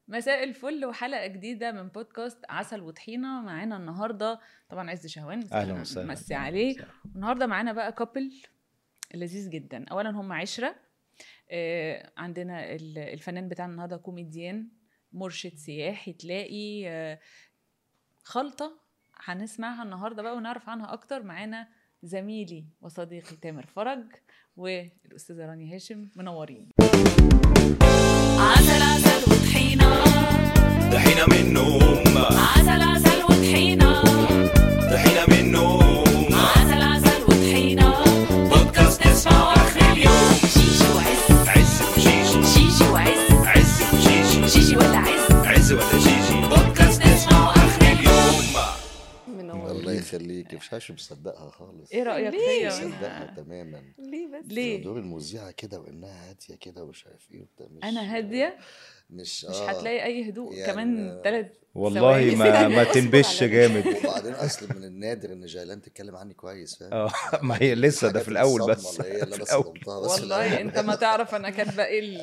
مساء الفل وحلقه جديده من بودكاست عسل وطحينه معانا النهارده طبعا عز شهوان بس اهلا أنا وسهلا مسي عليه النهارده معانا بقى كابل لذيذ جدا اولا هم عشره آه عندنا ال- الفنان بتاعنا النهارده كوميديان مرشد سياحي تلاقي آه خلطه هنسمعها النهارده بقى ونعرف عنها اكتر معانا زميلي وصديقي تامر فرج والاستاذه رانيا هاشم منورين عسل عسل وطحينة طحينة من النوم عسل عسل وطحينة طحينة من النوم عسل عسل وطحينة بودكاست تسمعه آخر اليوم شيشي وعز عز وشيشي شيشي وعز عز وشيشي شيشي ولا عز عز ولا شيشي بودكاست تسمعه آخر اليوم الله يخليك مش عارف مصدقها خالص ايه رايك ليه؟ فيا مصدقها تماما ليه بس ليه دور المذيعه كده وانها هاديه كده ومش عارف ايه وبتاع مش انا هاديه مش مش آه. هتلاقي اي هدوء يعني كمان آه. ثلاث والله ما ما تنبش جامد وبعدين اصل من النادر ان جيلان تتكلم عني كويس فاهم اه ما هي لسه ده حاجات في الاول الصدمة بس اللي هي اللي في انا الأول. صدمتها بس في والله الأول. انت ما تعرف انا كاتبه ايه ال-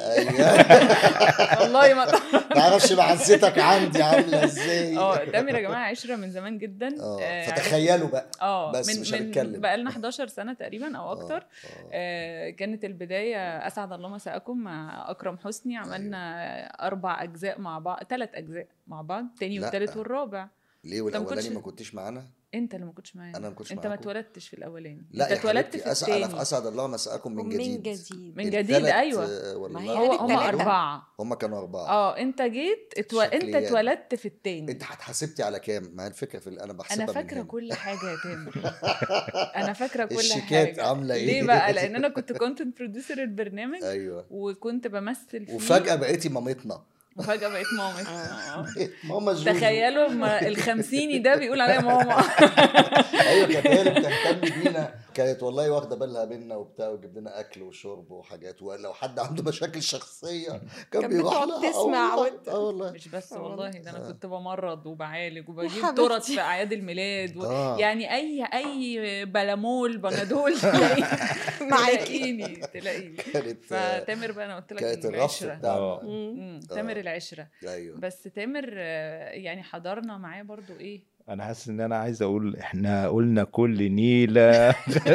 ايوه والله ما ما تعرفش معزتك عندي عامله ازاي اه تامر يا جماعه عشره من زمان جدا اه فتخيلوا بقى اه بس من مش من هنتكلم. بقى لنا 11 سنه تقريبا او آه، اكتر آه. آه كانت البدايه اسعد الله مساءكم مع اكرم حسني عملنا اربع اجزاء مع بعض ثلاث اجزاء مع بعض تاني لا. والتالت والرابع ليه ما والاولاني كنتش- ما كنتش معانا انت اللي ما كنتش معايا أنا ما كنتش انت ما معاكم. اتولدتش في الاولاني لا انت يا اتولدت حبيبتي في أسعد انا في التاني اسعد الله مساءكم من من جديد جديد من جديد التلات، ايوه آه، ولا ما هي لا؟ هو قالت هم تلاتة. اربعه هم كانوا اربعه اه انت جيت اتو... انت شكليات. اتولدت في التاني انت هتحاسبتي على كام؟ ما هي الفكره في ال- انا بحسبها انا من فاكره هنا. كل حاجه يا تامر انا فاكره كل الشيكات حاجه عاملة إيه؟ ليه بقى لان انا كنت كونتنت بروديوسر البرنامج ايوه وكنت بمثل فيه وفجاه بقيتي مامتنا وفجاه بقيت ماما آه. ماما جوجو تخيلوا اما الخمسيني ده بيقول عليا ماما ايوه كانت هي اللي بتهتم بينا كانت والله واخده بالها منا وبتاع وتجيب لنا اكل وشرب وحاجات ولو حد عنده مشاكل شخصيه كان كانت بيروح بتقعد لها تسمع اه والله وت- اه والله مش بس آه والله والله. ده انا كنت بمرض وبعالج وبجيب حبيبتي. تورت في اعياد الميلاد و... آه. يعني اي اي بلامول بنادول تلاقي- معاكي تلاقيني تلاقيني كانت فتامر بقى انا قلت لك كانت إنه الرف العشرة. بتاعنا اه مم، آه. تامر العشره ايوه بس تامر آه، يعني حضرنا معاه برضو ايه انا حاسس ان انا عايز اقول احنا قلنا كل نيله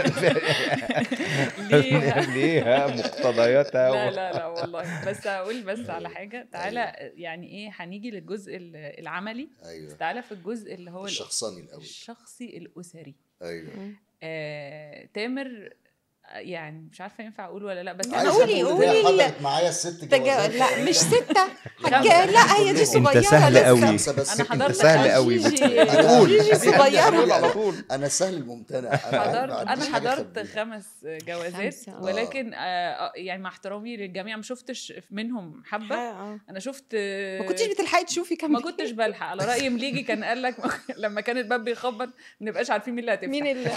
ليها. ليها مقتضياتها لا و- لا لا والله بس اقول بس على حاجه تعالى يعني ايه هنيجي للجزء ال- العملي بس ايوه تعالى في الجزء اللي هو ال- الشخصاني الاول الشخصي الاسري ايوه آه، تامر آه، يعني مش عارفه ينفع اقول ولا لا بس عايزة انا قولي- تقولي قولي ليه لا. حضرت معايا الست تجا... جوازات لا مش ستة خمسة. حاجة لا هي دي انت صغيرة سهل لسه. قوي. خمسة بس انا انت حضرت سهل آه، قوي جيجي. قول. جيجي صغيرة. قول على طول. انا سهل الممتنع انا حضرت ما عنديش انا حاجة حضرت أخبيها. خمس جوازات خمسة. آه. ولكن آه، آه، يعني مع احترامي للجميع ما شفتش منهم حبه آه. انا شفت ما كنتش بتلحقي تشوفي كم ما كنتش بلحق على راي مليجي كان قال لك لما كان الباب بيخبط ما نبقاش عارفين مين اللي هتفتح مين اللي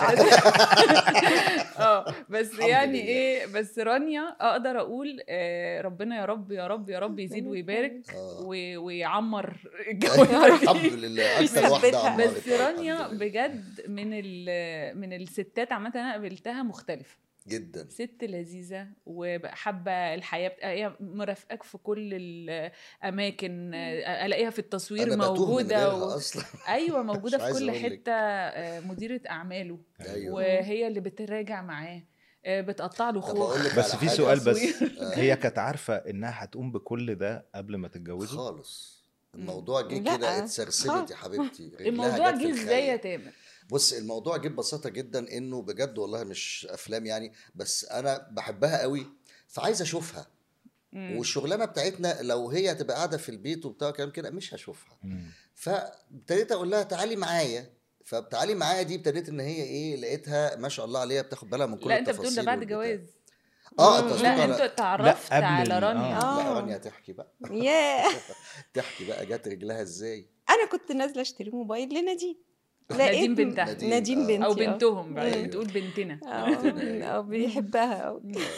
اه بس الحمد يعني لله. ايه بس رانيا اقدر اقول آه ربنا يا رب يا رب يا رب يزيد ويبارك آه. و- ويعمر أيوة، الجو الحمد لله اكثر واحده يثبتها. عمرت بس آه، رانيا الحمد لله. بجد من ال- من الستات عامه انا قابلتها مختلفه جدا ست لذيذة وحابة الحياة بت- هي مرافقاك في كل الأماكن آه، ألاقيها في التصوير انا بتوه من موجودة غيرها و... اصلا أيوة موجودة مش في عايز كل أقول لك. حتة آه، مديرة أعماله ايوه وهي اللي بتراجع معاه آه، بتقطع له طب خوخ أقول لك بس على في حاجة. سؤال بس تصوير. آه. هي كانت عارفه انها هتقوم بكل ده قبل ما تتجوزوا خالص الموضوع جه لا. كده اتسرسبت يا حبيبتي رجلها الموضوع جت في جه ازاي يا الخيال. تامر؟ بص الموضوع جه ببساطه جدا انه بجد والله مش افلام يعني بس انا بحبها قوي فعايز اشوفها مم. والشغلانه بتاعتنا لو هي هتبقى قاعده في البيت وبتاع كلام كده مش هشوفها مم. فابتديت اقول لها تعالي معايا فبتعالي معايا دي ابتديت ان هي ايه لقيتها ما شاء الله عليها بتاخد بالها من كل لا انت بتقول ده التفاصيل بعد والبتاع. جواز اه مم. انت لا قصدك انت على اتعرفت قبل على ال- رانيا آه. لا آه. رانيا تحكي بقى ياه تحكي بقى جت رجلها ازاي انا كنت نازله اشتري موبايل لنادين نادين بنتها. نادين، نادين آه. بنتي او آه. بنتهم بقى أيوة. بتقول بنتنا اه آه، بيحبها أوي.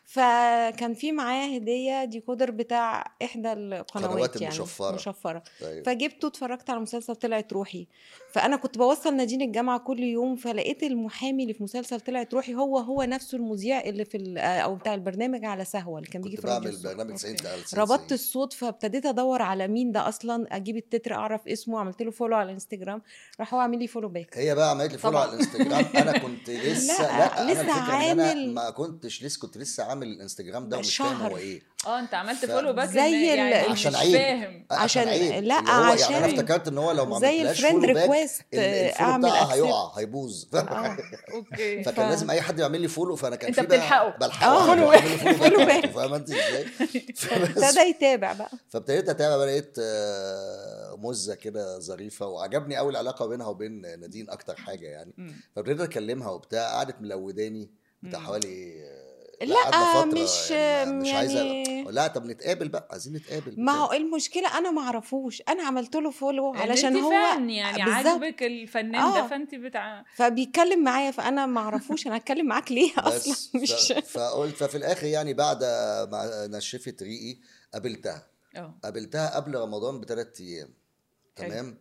فكان في معاه هديه ديكودر بتاع احدى القنوات قنوات يعني المشفرة. مشفره أيوة. فجبته اتفرجت على مسلسل طلعت روحي فانا كنت بوصل نادين الجامعه كل يوم فلقيت المحامي اللي في مسلسل طلعت روحي هو هو نفسه المذيع اللي في ال- او بتاع البرنامج على سهوه اللي كان بيجي كنت في راديو بعمل الصبح. برنامج أوكي. 90 على 90 ربطت الصوت فابتديت ادور على مين ده اصلا اجيب التتر اعرف اسمه عملت له فولو على الانستجرام راح هو عامل لي فولو باك هي بقى عملت لي فولو طبعا. على الانستجرام انا كنت لسه لا، لا, انا لسه الفكره ان انا عامل- ما كنتش لسه كنت لسه عامل الانستجرام ده بقى ومش فاهم شهر. هو ايه اه انت عملت ف- فولو بس زي إن- يعني ال- مش عشان عيب. فاهم عشان- عيب. لا، اللي هو يعني انا عشان- افتكرت ان هو لو ما زي عملتلاش الفريند فولو باك ريكويست ال- الفولو اعمل بتاعها accept. هيقع هيبوظ اه اوكي فكان ف- لازم اي حد يعمل لي فولو فانا كان أنت في بقى بتلحقه. بلحقه آه، فولو فولو- بعمل له فولو فولو باك. باك فاهم انت ازاي فبس- ابتدى يتابع بقى فابتديت اتابع بقى لقيت آه، مزه كده ظريفه وعجبني قوي العلاقه بينها وبين نادين اكتر حاجه يعني مم. فابتديت اكلمها وبتاع قعدت ملوداني بتاع مم. حوالي آه، لا قعدنا فترة مش يعني مش عايزه يعني لا طب نتقابل بقى عايزين نتقابل ما بتاع. هو المشكله انا ما اعرفوش انا عملت له فولو إن علشان انت هو فان يعني بالظبط. عاجبك الفنان ده آه. فانت بتاع فبيتكلم معايا فانا ما اعرفوش انا هتكلم معاك ليه بس اصلا مش ف... فقلت ففي الاخر يعني بعد ما نشفت ريقي قابلتها اه قابلتها قبل رمضان بثلاث ايام حلو. تمام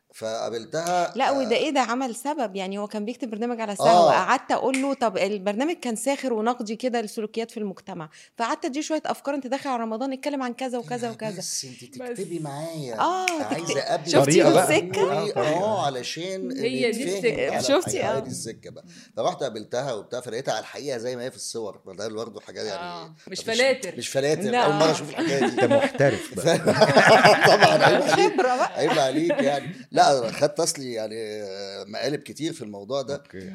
فقابلتها لا آه، وده ايه ده عمل سبب يعني هو كان بيكتب برنامج على آه. سهوة قعدت اقول له طب البرنامج كان ساخر ونقدي كده للسلوكيات في المجتمع فقعدت اديه شويه افكار انت داخل على رمضان اتكلم عن كذا وكذا يا وكذا بس انت تكتبي معايا آه، عايزه تكتب- اقابل شفتي طريقة بقى. السكة؟ طريقة، اه علشان هي دي نتفاهم السكة. على شفتي؟ الحقيقة، هي آه. دي السكه بقى فرحت قابلتها وبتاع فلقيتها على الحقيقه زي ما هي في الصور فده برضه حاجات يعني آه، مش مفيش- فلاتر. مش فلاتر لا. اول مره اشوف الحكايه انت دي محترف بقى طبعا عيب عليك خبره بقى عيب عليك يعني لا أنا خدت اصلي يعني آه، مقالب كتير في الموضوع ده اوكي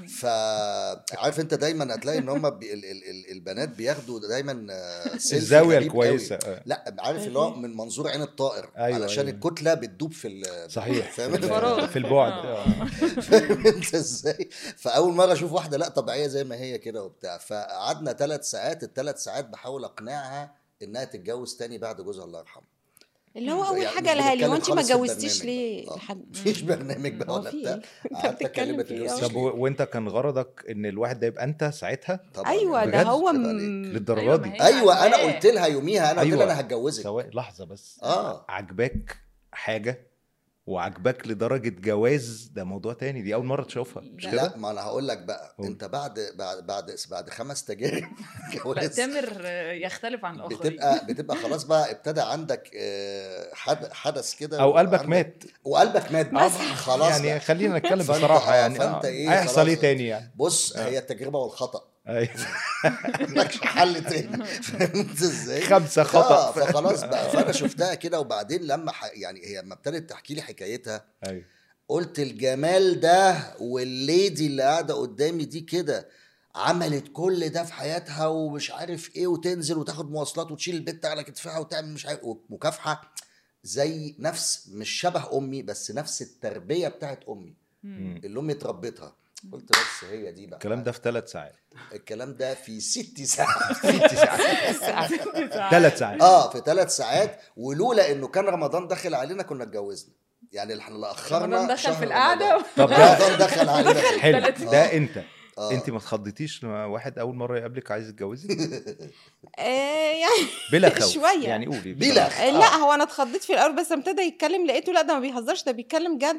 فعارف انت دايما هتلاقي ان هم بي ال ال ال البنات بياخدوا دايما آه، سيلفي الزاويه غريب قوي. الكويسه آه. لا عارف اللي هو من منظور عين الطائر أيوة، علشان أيوة. الكتله بتدوب في ال- صحيح فاهم في انت؟ الفراغ. في البعد آه. آه. فاهم انت ازاي؟ فاول مره اشوف واحده لا طبيعيه زي ما هي كده وبتاع فقعدنا ثلاث ساعات الثلاث ساعات بحاول اقنعها انها تتجوز تاني بعد جوزها الله يرحمه اللي هو اول يعني حاجه مش قالها لي بنتكلم هو انت ما خالص في جوزتيش البرنامج ليه بقى. آه. لحد مفيش برنامج بقى هو ولا في بتاع إيه؟ قعدت بتتكلم اكلمها في إيه؟ تتجوز طب و- وانت كان غرضك ان الواحد ده يبقى انت ساعتها طبعا ايوه يعني. ده بجد؟ هو عيب م- عليك. للدرجه أيوة، دي ما هي ايوه انا عجباه. قلت لها يوميها انا قلت أيوة. لها انا هتجوزك سواء لحظه بس اه عجباك حاجه وعجباك لدرجه جواز ده موضوع تاني دي اول مره تشوفها مش لا. كده لا ما انا هقول لك بقى قول. انت بعد بعد بعد بعد خمس تجارب لا جواز تامر آه، يختلف عن الاخرين بتبقى بتبقى خلاص بقى ابتدى عندك آه، حد- حدث كده او قلبك وعندك- مات وقلبك مات بقى خلاص يعني بقى. خلينا نتكلم فأنت- بصراحه آه، يعني فأنت آه، إيه، هيحصل خلاص. ايه تاني يعني بص هي التجربه والخطا أيوة. مالكش حل تاني فهمت ازاي؟ خمسة آه، خطأ فخلاص بقى فانا شفتها كده وبعدين لما ح... يعني هي لما ابتدت تحكي لي حكايتها ايوه قلت الجمال ده والليدي اللي قاعده قدامي دي كده عملت كل ده في حياتها ومش عارف ايه وتنزل وتاخد مواصلات وتشيل البت على كتفها وتعمل مش عارف مكافحه زي نفس مش شبه امي بس نفس التربيه بتاعت امي مم. اللي امي اتربتها قلت بس هي دي بقى الكلام ده في ثلاث ساعات الكلام ده في ست ساعات ست ساعات ثلاث ساعات اه في ثلاث ساعات ولولا انه كان رمضان دخل علينا كنا اتجوزنا يعني احنا اللي اخرنا رمضان دخل شهر في القعده رمضان. طب ده رمضان دخل علينا في حلو ثلاث ده آه. انت آه. انت ما تخضيتيش لما واحد اول مره يقابلك عايز يتجوزك آه يعني بلا خوف شوية. يعني قولي بلا بصراحة. آه، لا هو انا اتخضيت في الاول بس ابتدى يتكلم لقيته لا ده ما بيهزرش ده بيتكلم جد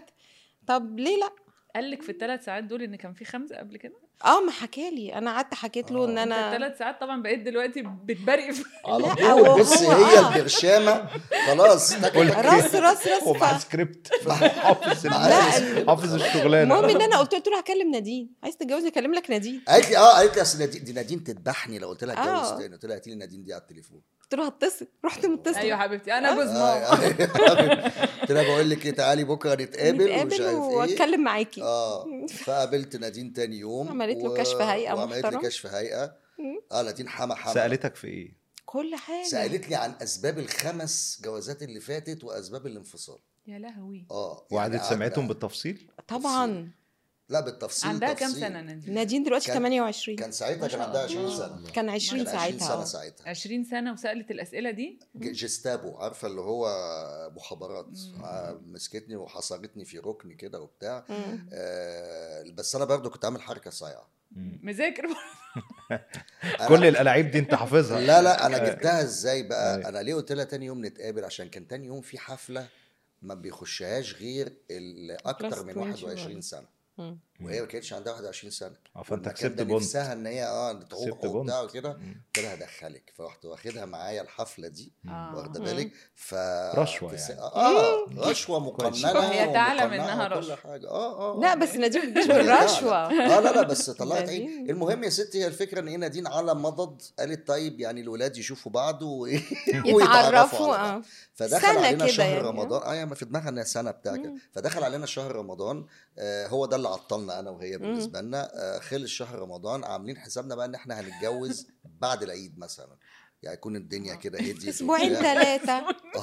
طب ليه لا قال لك في الثلاث ساعات دول ان كان في خمسه قبل كده اه ما حكالي انا قعدت حكيت له ان انت انا الثلاث ساعات طبعا بقيت دلوقتي بتبرق في على لا، طول هو- بص هو هي آه. البرشامه خلاص تك- قلت تك- راس راس راس ومع ف... سكريبت حافظ ال- لا، حافظ الشغلانه المهم ان انا قلت قلت له هكلم نادين عايز تتجوز اكلم لك نادين قالت لي اه قالت لي اصل نادين- دي نادين تذبحني لو قلت لها اتجوز آه. تاني قلت لها هاتي لي نادين دي على التليفون قلت له هتصل رحت متصل ايوه حبيبتي انا جوز آه، ماما آه. قلت لها بقول لك ايه تعالي بكره نتقابل ومش نتقابل عارف ايه واتكلم معاكي اه فقابلت نادين تاني يوم عملت له كشف هيئة وعملت لي محترم. كشف هيئه اه نادين حما حما سالتك في ايه كل حاجه سالت لي عن اسباب الخمس جوازات اللي فاتت واسباب الانفصال يا لهوي اه وقعدت يعني سمعتهم قعدنا- بالتفصيل طبعا لا بالتفصيل عندها كام تفصيل. سنه نادين نادين دلوقتي كان- 28 كان ساعتها كان عندها 20 سنه كان 20 كان 20 ساعتها سنه آه. ساعتها 20 سنه وسالت الاسئله دي ج- جستابو عارفه اللي هو مخابرات آه، مسكتني وحصرتني في ركن كده وبتاع مم. آه بس انا برضو كنت عامل حركه صايعه مذاكر أنا- كل الالعاب دي انت حافظها لا لا انا جبتها ازاي بقى أيوة. انا ليه قلت لها تاني يوم نتقابل عشان كان تاني يوم في حفله ما بيخشهاش غير اللي اكتر Plus من 21. 21 سنه مم. وهي ما كانتش عندها 21 سنه اه فانت والمكان كسبت ده بونت نفسها ان هي اه تروح كسبت وبتاع بونت. وكده مم. قلت لها هدخلك فرحت واخدها معايا الحفله دي آه. واخده مم. بالك ف رشوة في س- يعني. اه رشوه مقننه هي تعلم ومقنعة إنها وكل رشوة. حاجه اه اه لا بس نادين ما بتجيش لا، بالرشوه اه لا لا بس طلعت عين نادين. المهم يا ستي هي الفكره ان ايه نادين على مضض قالت طيب يعني الولاد يشوفوا بعض و... يتعرفوا على بعض. اه فدخل سنة علينا كده شهر يعني. رمضان اه يعني في دماغها انها سنه بتاع كده مم. فدخل علينا شهر رمضان آه هو ده اللي عطلنا انا وهي بالنسبه لنا آه خلص شهر رمضان عاملين حسابنا بقى ان احنا هنتجوز بعد العيد مثلا يعني يكون الدنيا كده هديت اسبوعين وبتاع. ثلاثه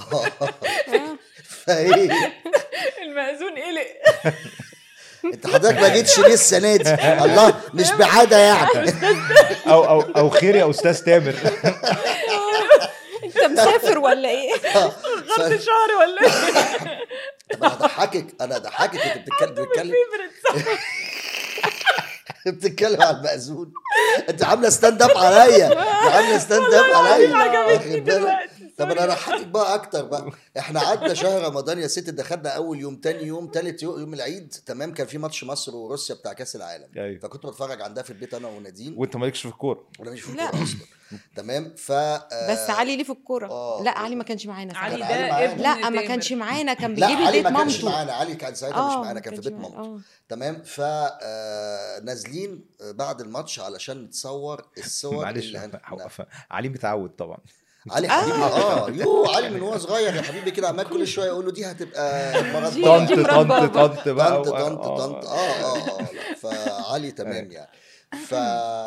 فايه المأذون قلق انت حضرتك ما جيتش ليه السنه دي الله مش بعاده يعني او او او خير يا استاذ تامر انت مسافر ولا ايه؟ ف- غلط شهر ولا ايه؟ طب انا اضحكك انا اضحكك انت بتتكلم بتتكلم فيفرت صح بتتكلم على المأذون انت عامله ستاند اب عليا انت عامله ستاند اب عليا عجبتني واخد بالك؟ دلوقتي طب انا اضحكك بقى اكتر بقى احنا عدى شهر رمضان يا ستي دخلنا اول يوم تاني يوم تالت يوم يوم العيد تمام كان في ماتش مصر وروسيا بتاع كاس العالم ايوه فكنت بتفرج عندها في البيت انا ونادين وانت مالكش في الكوره ولا مش في لا. الكوره اصلا تمام ف آه، بس علي ليه في الكوره آه. لا علي ما كانش معانا علي ساعتها. علي ده معانا. ابن لا ما تامر. كانش معانا كان لا بيجيب علي البيت ما كانش مامته معانا علي كان ساعتها مش اه معانا ما كان في كانش بيت معانا. مامته اه تمام ف آه، نازلين آه، بعد الماتش علشان نتصور الصور معلش اللي هن... ف- ف- علي متعود طبعا علي حبيبي اه يو علي من وهو صغير يا حبيبي كده عمال كل شويه يقول له دي هتبقى مرات دي- طنط دي مرات طنط بابا. طنط بقى طنط و- طنط آه. طنط اه اه اه لا فعلي تمام يعني ف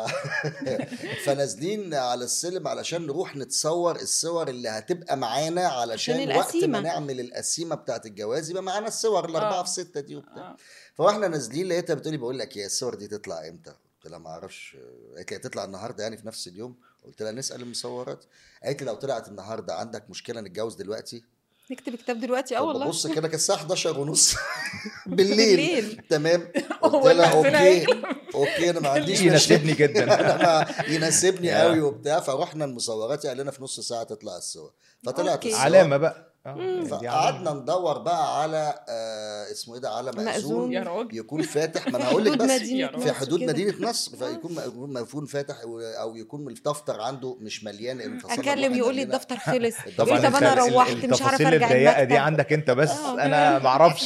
فنازلين على السلم علشان نروح نتصور الصور اللي هتبقى معانا علشان عشان وقت ما القسيمة. نعمل القسيمه بتاعت الجواز يبقى معانا الصور الاربعه آه. في سته دي وبتاع آه. فاحنا نازلين لقيتها بتقولي بقول لك يا الصور دي تطلع امتى؟ قلت لها ما اعرفش قالت لي هتطلع النهارده يعني في نفس اليوم قلت لها نسال المصورات قالت لي لو طلعت النهارده عندك مشكله نتجوز دلوقتي نكتب كتاب دلوقتي اه والله ببص كده كانت الساعه 11 ونص بالليل بالليل. تمام هو قلت لها المأذون اوكي اوكي انا ما عنديش مشكله يناسبني جدا انا ما يناسبني يا. قوي وبتاع فرحنا المصورات قال لنا في نص ساعه تطلع الصور فطلعت أوكي. الصور علامه بقى آه، دي علامة. فقعدنا ندور بقى على آه اسمه ايه ده على مأذون. مأذون يا راجل يكون فاتح ما انا هقول لك حدود بس مدينة في في نصر حدود كده. مدينه نصر فيكون مأذون- مأذون فاتح و- او يكون الدفتر عنده مش مليان لأن فصلنا اكلم الواحد يقول لي عندنا- الدفتر خلص طبعاً يقول طب انا أنت ال- روحت مش عارف التفاصيل ارجع الضيقه دي المكتب عندك انت بس آه. انا ما اعرفش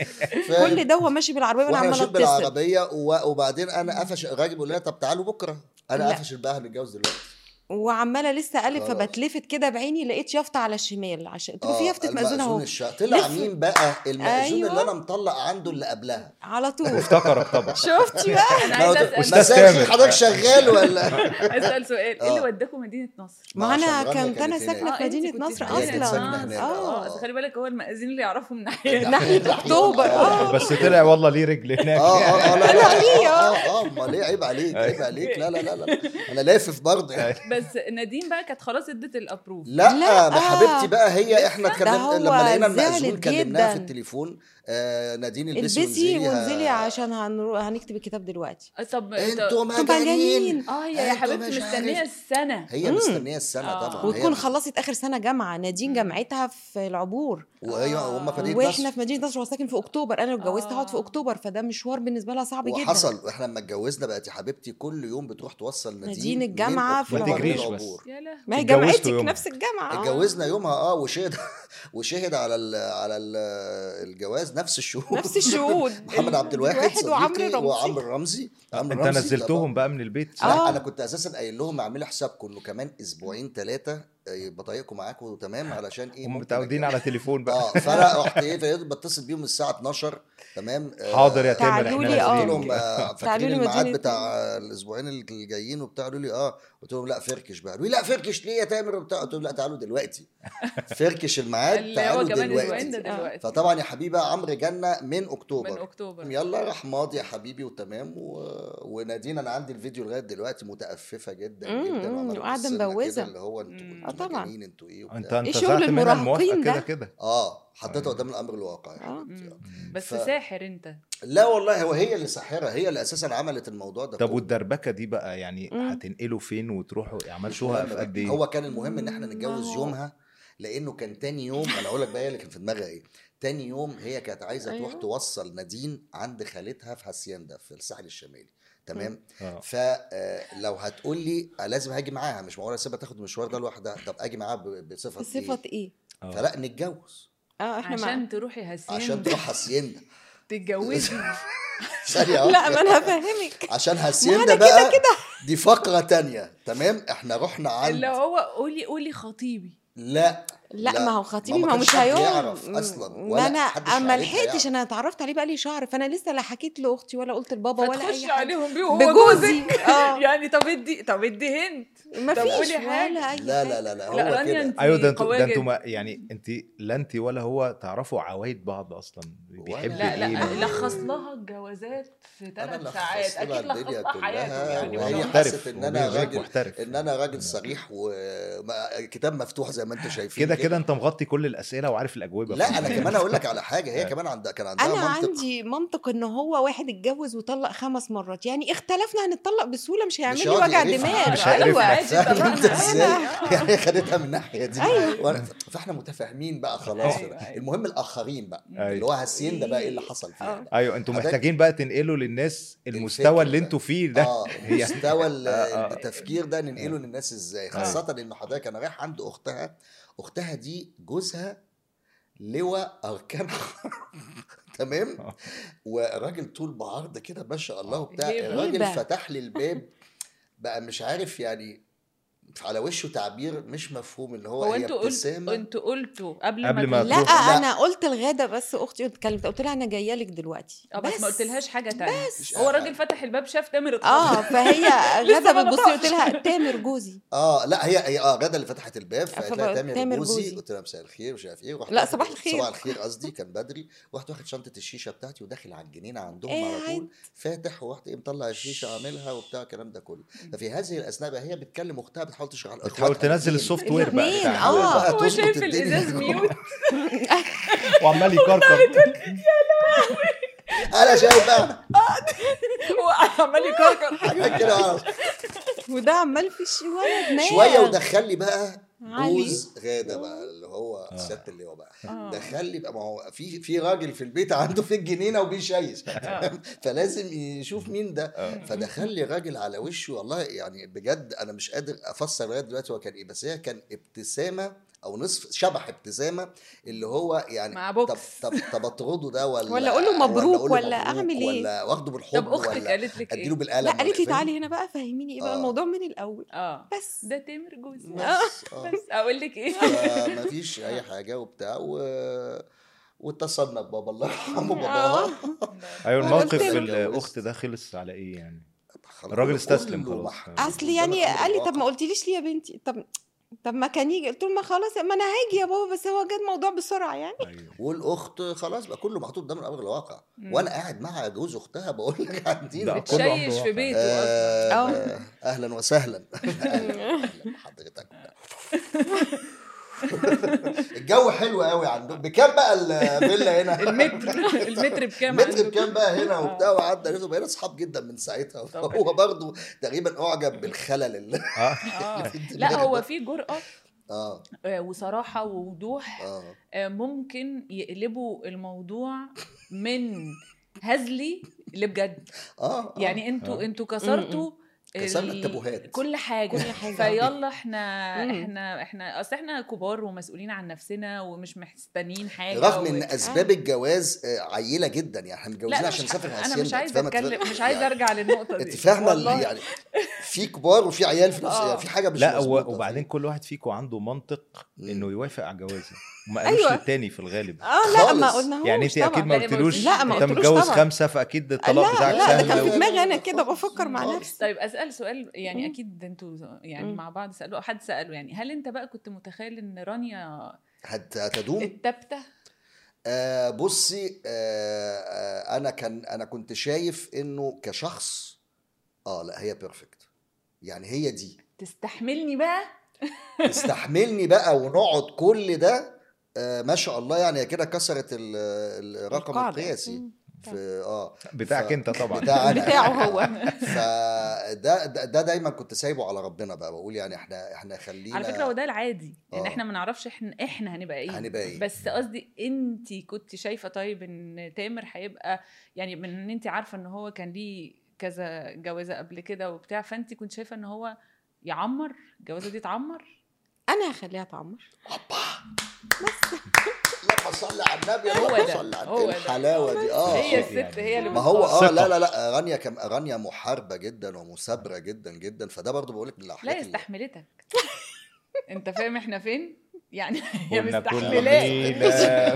فاهم؟ كل ده هو ماشي بالعربيه وانا واحنا عماله ماشيين اتصل بالعربيه و- وبعدين انا قفش الراجل بيقول لنا طب تعالوا بكره انا لا. قفش بقى هنتجوز دلوقتي وعماله لسه اقلب خلاص. فبتلفت كده بعيني لقيت يافطه على الشمال عشان قلت له في يافطه مأذون المأذون اهو الشا... طلع لف. مين بقى المأذون أيوة. اللي انا مطلق عنده اللي قبلها على طول افتكرك طبعا شفتي بقى انا عايزه اسال أستاذ مساء الخير تامر. حضرتك شغال ولا اسال سؤال ايه اللي آه. وداكم مدينه نصر؟ ما عشان انا رنا كنت انا كانت ساكنه هناك. في آه، أنت مدينه كنت نصر في هي كانت اصلا ساكنة هناك. اه اه بس خلي بالك هو المأذين اللي يعرفوا من ناحيه ناحيه اكتوبر اه بس طلع والله ليه رجل هناك اه اه اه لا لا ليه؟ اه اه اه امال ايه عيب عليك عيب عليك لا لا لا لا انا لافف برضه يعني بس نادين بقى كانت خلاص ادت الابروف لا, لا. ما حبيبتي بقى هي احنا ده اتكلمنا هو لما لقينا المأذون زعلت كلمناها في جداً. التليفون آه نادين البسي البسي وانزلي ه- عشان هنرو... هنكتب الكتاب دلوقتي طب انتوا انتوا مجانين مجانين. اه هي يا انتوا حبيبتي مش مستنيه عارف. السنه هي مستنيه السنه آه. طبعا وتكون هي- خلصت اخر سنه جامعه نادين جامعتها في العبور وهي هم في مدينه واحنا نصر في مدينه نصر هو ساكن في اكتوبر انا لو اتجوزت آه. هقعد في اكتوبر فده مشوار بالنسبه لها صعب جدا وحصل واحنا لما اتجوزنا بقت يا حبيبتي كل يوم بتروح توصل نادين نادين من الجامعة في أكتوبر العبور. ما تجريش للعبور. يا لهوي ما هي اتجوزتوا جامعتك يومها. نفس الجامعه آه. اتجوزنا يومها اه وشهد وشهد على ال على ال الجواز نفس الشهود نفس الشهود محمد عبد الواحد الواحد وعمرو صديقي رمزي. وعمرو رمزي عمرو انت رمزي نزلتهم بقى من البيت لا آه. انا كنت اساسا قايل لهم اعملوا حسابكم انه كمان اسبوعين ثلاثه يبقى طريقكم معاكم تمام علشان ايه هم ممكن متعودين أتجوز. على تليفون بقى اه فانا رحت ايه فلقيت بتصل بيهم الساعه 12 تمام آه، حاضر يا تامر تعالوا احنا لي، آه. قلت لهم نازلين آه، تعالوا فاكرين لي الميعاد مدينة بتاع الاسبوعين اللي جايين وبتاع قالوا لي اه قلت لهم لا فركش بقى قالوا لي لا فركش ليه يا تامر وبتاع قلت لهم لا تعالوا دلوقتي فركش الميعاد اللي هو تعالوا كمان اسبوعين ده دلوقتي دلوقتي فطبعا يا حبيبي عمرو جنة من اكتوبر من اكتوبر يلا راح ماضي يا حبيبي وتمام و... ونادينا انا عندي الفيديو لغايه دلوقتي متأففة جدا مم، جدا مم، وعمالة وقاعدة تبص لنا مبوزة. كده اللي هو انتوا مم. آه انتوا طبعا. مجانين انتوا ايه انت وبتاع. انت إيه شغل طلعت منها المراهقين الموافقه كده ده؟ كده اه حطيتها مم. قدام الامر الواقع يا آه. حبيبتي آه. بس ف- ساحر انت لا والله هو هي اللي ساحره هي اللي اساسا عملت الموضوع ده طب كله. والدربكه دي بقى يعني مم. هتنقلوا فين وتروحوا عملتوها في قد ايه؟ هو كان المهم ان احنا نتجوز ما هو- يومها لانه كان تاني يوم انا اقول لك بقى هي اللي كان في دماغها ايه تاني يوم هي كانت عايزه تروح أيوة. توصل نادين عند خالتها في هاسيندا في الساحل الشمالي تمام آه. فلو هتقول لي آه، لازم هاجي معاها مش معقول اسيبها تاخد المشوار ده لوحدها طب اجي معاها ب- بصفه بصفة ايه ايه؟ آه. فلا نتجوز اه احنا عشان مع... تروحي هاسين عشان تروح هاسيندا تتجوزي ثانيه لا واحدة. ما انا هفهمك عشان ما هاسيندا أنا بقى دي فقره تانية تمام احنا رحنا اللي عند هو قولي قولي خطيبي لا لا, ما هو خطيبي ما ما هو كانش مش حد هيقعد يعرف أصلاً، ما ولا انا حدش ما عارفها لحقتش يعرف. انا اتعرفت عليه بقالي شهر فانا لسه لا حكيت لاختي ولا قلت لبابا ولا فتخش اي حاجه عليهم بيه وهو بجوزي جوزك اه يعني طب ادي طب ادي هنت ما طب فيش قولي حاجة. ولا اي لا حاجة. لا لا لا هو لا رانيا كده انت ايوه ده انتوا قوية ده انتوا جدا. ما يعني انت لا انت ولا هو تعرفوا عوايد بعض اصلا بيحب لا لا ايه ما- لخص لها الجوازات في انا ثلاث ساعات لخصت لها اكيد لخص الدنيا لها حياته كلها يعني هو وهي والله. محترف حست ان هو انا بيني وبينك راجل محترف ان انا راجل صريح وكتاب مفتوح زي ما انتم شايفين كده كده انت مغطي كل الاسئله وعارف الاجوبه لا انا كمان اقول لك على حاجه هي كمان عندها كان عندها انا منطق عندي منطق ان هو واحد اتجوز وطلق خمس مرات يعني اختلفنا هنتطلق بسهوله مش هيعمل لي هيقعد وجع يقرفها. دماغ مش ايوه هيقرفنا. عادي فاهم انت طلقنا ازاي؟ أنا- يعني خدتها من الناحيه دي أيوة. وأنا- فاحنا متفاهمين بقى خلاص أيوة، أيوة. المهم الاخرين بقى أيوة. اللي هو هاسين ده بقى ايه اللي حصل فيها آه. ايوه انتوا حضرتك- محتاجين بقى تنقلوا للناس الفكر المستوى اللي ده. انتوا فيه ده اه هي مستوى ال- آه، آه. التفكير ده ننقله للناس ازاي خاصه ان حضرتك انا رايح عند اختها اختها دي جوزها لواء اركان تمام آه. وراجل طول بعرض كده ما شاء الله وبتاع هيبة. الراجل هيبة. فتح لي الباب بقى مش عارف يعني على وشه تعبير مش مفهوم اللي هو, هو هي انتوا قلتوا ابتسامه انتوا قلتوا قبل, قبل ما تروحوا. لا تروح. لا. انا قلت الغدا بس اختي اتكلمت قلت لها انا جايه لك دلوقتي اه بس ما قلتلهاش حاجه تانية بس. هو الراجل فتح الباب شاف تامر اه اتخبط. فهي لسه غدا ما بتبصي نطقش. قلت لها تامر جوزي اه لا هي هي اه غدا اللي فتحت الباب فقالت لها فبقى تامر, تامر جوزي جوزي. قلت لها مساء الخير مش عارف ايه ورحت لا، واخد- صباح الخير. صباح الخير قصدي كان بدري رحت واخد شنطه الشيشه بتاعتي وداخل على الجنينه عندهم إيه على طول عادي. فاتح ورحت ايه مطلع الشيشه عاملها وبتاع الكلام ده كله ففي هذه الاثناء بقى هي بتكلم اختها بتحاول تشرح لها بتحاول إخواتها تنزل الاتنين. السوفت وير بقى الاتنين، بتاعها. آه. بقى هو تظبط شايف الدنيا. الازاز ميوت وعمال يكركر انا شايف بقى هو عمال يكركر حاجات كده أعرف. وده عمال في شويه دماغ شويه ودخل لي بقى علي. جوز غاده بقى اللي هو سياده اللواء بقى آه. دخل لي بقى ما هو في في راجل في البيت عنده في الجنينه وبيشيش فلازم يشوف مين ده فدخل لي راجل على وشه والله يعني بجد انا مش قادر افسر لغايه دلوقتي هو كان ايه بس هي كان ابتسامه او نصف شبح ابتسامه اللي هو يعني مع طب بوكس. طب طب اطرده ده ولا ولا أقول له مبروك أقول له ولا مبروك أعمل إيه؟ ولا واخده بالحضن طب اختك ولا قالت لك اديله ايه بالقلم لا قالت لي ولا- فاهم؟ تعالي هنا بقى فهميني ايه بقى آه. الموضوع من الاول اه بس ده تامر جوزي بس آه. بس اقول لك ايه ما فيش اي حاجه وبتاع و... واتصلنا ببابا الله يرحمه آه. باباها ايوه أنا قلت الموقف له. الاخت ده خلص على ايه يعني خلاص، الراجل كله استسلم خلاص. محكوم اصل قدام يعني الأمر قال لي طب ما الواقع. قلتليش ليه يا بنتي طب طب ما كان يجي قلت له ما خلاص ما انا هاجي يا بابا بس هو جه الموضوع بسرعه يعني ايوه والاخت خلاص بقى كله محطوط قدام الامر الواقع مم. وانا قاعد مع جوز اختها بقول لك قاعدين لا، كله أمر بتشيش في واقع. بيته اصلا آه، آه. اهلا وسهلا اهلا حضرتك الجو حلو قوي عندهم بكام بقى الفيلا هنا المتر المتر بكام متر عندكم؟ بكام بقى هنا آه. وبتاع وقعدنا نفسه بقينا اصحاب جدا من ساعتها طبعا. هو برضه تقريبا اعجب بالخلل اللي اه آه. في الدماغ لا هو ده. في جرأة اه آه، وصراحة ووضوح اه آه، ممكن يقلبوا الموضوع من هزلي لبجد اه آه. يعني انتوا آه. انتوا كسرتوا كسرنا ال- التابوهات. كل حاجه كل حاجة. فيلا احنا مم. احنا احنا اصل احنا كبار ومسؤولين عن نفسنا ومش مستنيين حاجه رغم و... ان اسباب الجواز آه، عيله جدا يعني احنا لا متجوزين أنا عشان مش نسافر انا مش هاسيندا، عايزه فاهمة؟ اتكلم مش يعني عايزه ارجع للنقطه دي انت فاهمه والله. اللي يعني في كبار وفي عيال في نفس آه. يعني في حاجه مش لا مظبوطة هو وبعدين فيه. كل واحد فيكم عنده منطق مم. انه يوافق على جوازه وما قالوش أيوة. للتاني في الغالب اه لا ما خالص. قلناهوش يعني انت اكيد طبعا ما لا، ما قلتلوش قلتلوش. لا، ما انت قلتلوش متجوز طبعا. خمسه فاكيد الطلاق لا بتاعك لا سهل ده كان في و- دماغي انا كده بفكر مع خالص. نفسي طيب اسال سؤال يعني مم. اكيد انتوا يعني مم. مع بعض سالوا او حد ساله يعني هل انت بقى كنت متخيل ان رانيا هت- هتدوم التابته آه بصي آه آه انا كان انا كنت شايف انه كشخص اه لا هي بيرفكت يعني هي دي تستحملني بقى تستحملني بقى ونقعد كل ده آه ما شاء الله يعني هي كده كسرت ال- الرقم القاعدة. القياسي مم. في اه بتاعك ف- انت طبعا بتاع أنا. بتاعه هو فده ده, ده دايما كنت سايبه على ربنا بقى بقول يعني احنا احنا خلينا على فكره وده العادي ان آه. احنا ما نعرفش احنا احنا هنبقى ايه هنبقى إيه. بس قصدي انت كنت شايفه طيب ان تامر هيبقى يعني من ان انت عارفه ان هو كان ليه كذا جوازه قبل كده وبتاع فانت كنت شايفه ان هو يعمر الجوازه دي تعمر انا هخليها تعمر اللهم صل على النبي هو اللهم ده، صل على هو النبي ده. الحلاوه دي اه هي آه. الست هي اللي ما هو اه ثقة. لا لا لا رانيا كم رانيا محاربه جدا ومثابره جدا جدا فده برضو بقول لك من لا الحاجات هي اللي- استحملتك انت فاهم احنا فين يعني هي قلنا كل مستحملاه ليلة.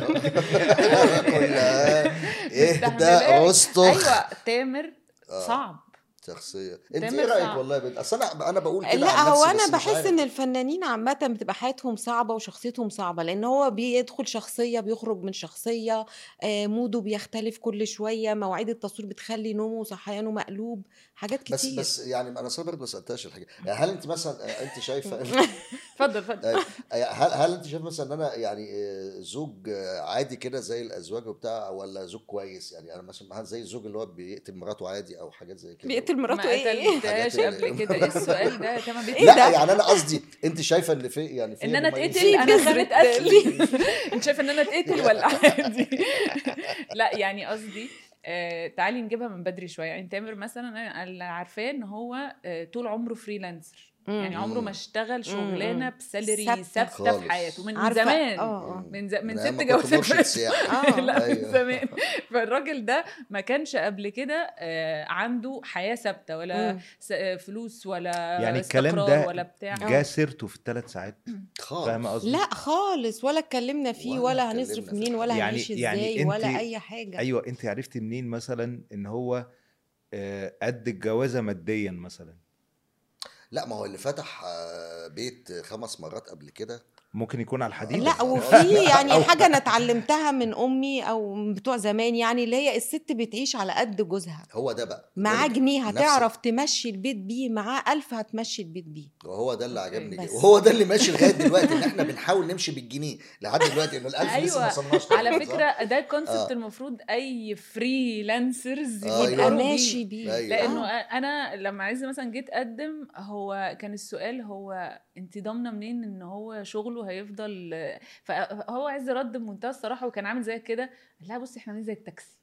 كلها اهدى مستحملاه. رستخ ايوه تامر آه. صعب شخصيه انت تامر ايه رايك صعب. والله يا بنت اصل انا انا بقول كده لا عن هو نفسي انا بس مش بحس عارف. ان الفنانين عامه بتبقى حياتهم صعبه وشخصيتهم صعبه لان هو بيدخل شخصيه بيخرج من شخصيه آه، موده بيختلف كل شويه مواعيد التصوير بتخلي نومه وصحيانه مقلوب حاجات كتير بس بس يعني انا اصلا برضه ما سالتهاش الحاجه يعني هل انت مثلا آه، انت شايفه اتفضل اتفضل أيوة. هل هل انت شايف مثلا ان انا يعني آه، زوج آه، عادي كده زي الازواج وبتاع ولا زوج كويس يعني انا مثلا هل زي الزوج اللي هو بيقتل مراته عادي او حاجات زي كده بيقتل ما مراته ايه قتلتهاش حاجات قبل اللي- كده ايه السؤال ده تمام إيه لا ده؟ يعني انا قصدي انت شايفه ان في يعني في ان انا مميزين؟ اتقتل انا بذرة خانت قتلي انت شايفه ان انا اتقتل ولا عادي لا يعني قصدي آه تعالي نجيبها من بدري شويه يعني تامر مثلا انا اللي عارفاه ان هو آه طول عمره فريلانسر يعني عمره ما اشتغل شغلانه مم. بسالري ثابتة. ثابته خالص. في حياته من عارفة- زمان اه اه من ز... من من ست أيام ما كنت جوازات مرشد فاتت. سياحي. اه لا من أيوة. زمان فالراجل ده ما كانش قبل كده آه، عنده حياه ثابته ولا مم. س- آه، فلوس ولا يعني الكلام استقرار ده ولا بتاع جا سيرته في الثلاث ساعات خالص فاهمه قصدي؟ لا خالص ولا اتكلمنا فيه ولا ولا, اتكلمنا هنصرف فيه. منين ولا يعني- هنعيش يعني ازاي ولا انت- اي حاجه ايوه انت عرفتي منين مثلا ان هو آه، قد الجوازه ماديا مثلا لا ما هو اللي فتح آه، بيت خمس مرات قبل كده ممكن يكون على الحديد لا وفي يعني حاجه انا اتعلمتها من امي او بتوع زمان يعني اللي هي الست بتعيش على قد جوزها هو ده بقى معاه ده- جنيه نفس- هتعرف تمشي البيت بيه معاه ألف هتمشي البيت بيه وهو ده اللي عجبني بس. جدا وهو ده اللي ماشي لغايه دلوقتي ان احنا بنحاول نمشي بالجنيه لحد دلوقتي انه الالف لسه ما ايوه وصلناش على طبعاً، صح؟ فكره ده كونسبت آه. المفروض اي فريلانسرز أيوة. يبقى يفكروا ماشي بيه بيه أيوة. لانه آه. انا لما عايز مثلا جيت اقدم هو كان السؤال هو انت ضامنه منين ان هو شغله هيفضل فهو عايز رد بمنتهى الصراحه وكان عامل زي كده لا بصي احنا عاملين زي التاكسي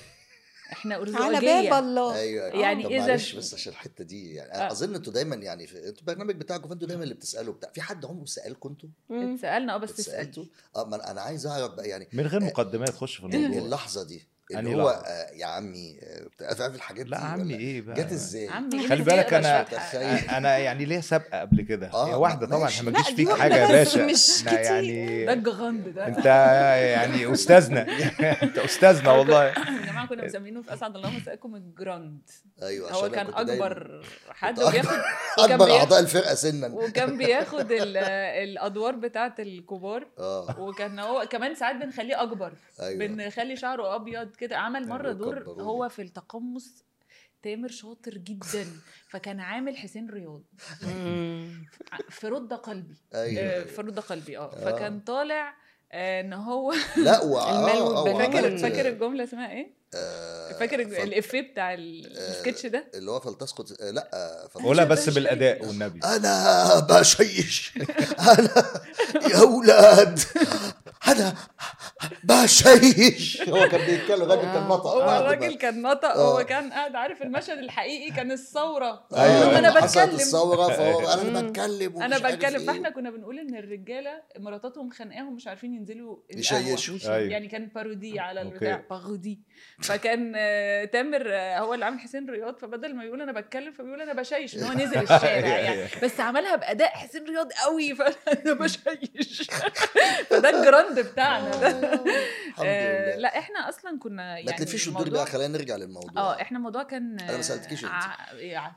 احنا على ارزاقيه باب الله ايوه يعني طب إذا- معلش بس عشان الحته دي يعني آه. اظن انتوا دايما يعني في انتوا البرنامج بتاعكم فانتوا دايما اللي بتسالوا بتاع في حد عمره سالكم انتوا؟ مم. اتسالنا اه بس تسال اتسالتوا؟ اه ما أنا- انا عايز اعرف بقى يعني من غير مقدمات خش في ال- الموضوع اللحظه دي اللي أنهي هو لحظة؟ آه يا عمي آه، بتاع- عارف الحاجات لا دي عمي ولا- ايه بقى جت ازاي؟ عمي خلي جيب بالك يقرا أنا- شوية حاجات. تخيل انا يعني ليا سابقه قبل كده آه، هي واحده طبعا ماشي. احنا ما لا، تجيش دي فيك واحدة حاجه يا بس باشا مش احنا كتير. يعني ده الجغند ده انت يعني استاذنا انت استاذنا والله يا جماعه كنا مسمينه في اسعد الله مساءكم الجراند ايوه هو عشان أنا كان كنت دايماً اكبر حد كنت وبياخد وكان اكبر بياخد اعضاء الفرقه سنا وكان بياخد ال- الادوار بتاعه الكبار اه وكان هو كمان ساعات بنخليه اكبر ايوه بنخلي شعره ابيض كده عمل مره أيوة، دور كبروني. هو في التقمص تامر شاطر جدا فكان عامل حسين رياض مم. في رد قلبي آه، ايوه في رد قلبي اه آه. فكان طالع آه، ان هو لا و... المال آه، آه، والبنون. فاكر وعملت- فاكر الجمله اسمها ايه؟ آه، فاكر فل- الافيه بتاع ال- السكتش ده اللي هو فلتسقط آه، لا آه، فلتسقط- قولها بس بالاداء والنبي انا بشيش انا يا اولاد انا بشيش هو كان بيتكلم راجل كان نطق هو بعد ما- الراجل كان نطق آه. هو كان قاعد عارف المشهد الحقيقي كان الثوره ايوه انا لما حصلت بتكلم الثوره فهو انا اللي بتكلم انا ومش عارف بتكلم إيه. فاحنا كنا بنقول ان الرجاله مراتاتهم خانقاهم مش عارفين ينزلوا القهوة. يشيشوا. ويش- أيوة. يعني كان بارودي على أوكي. البتاع بارودي فكان آه، تامر آه، هو اللي عامل حسين رياض فبدل ما يقول انا بتكلم فبيقول انا بشيش ان هو نزل الشارع يعني بس عملها باداء حسين رياض قوي فانا بشيش فده الجراند بتاعنا ده الحمد آه، لله لا احنا اصلا كنا يعني ما تلفيش الدور الموضوع- بقى خلينا نرجع للموضوع اه احنا الموضوع كان أنا ما سألتكيش أنت. ع- يع-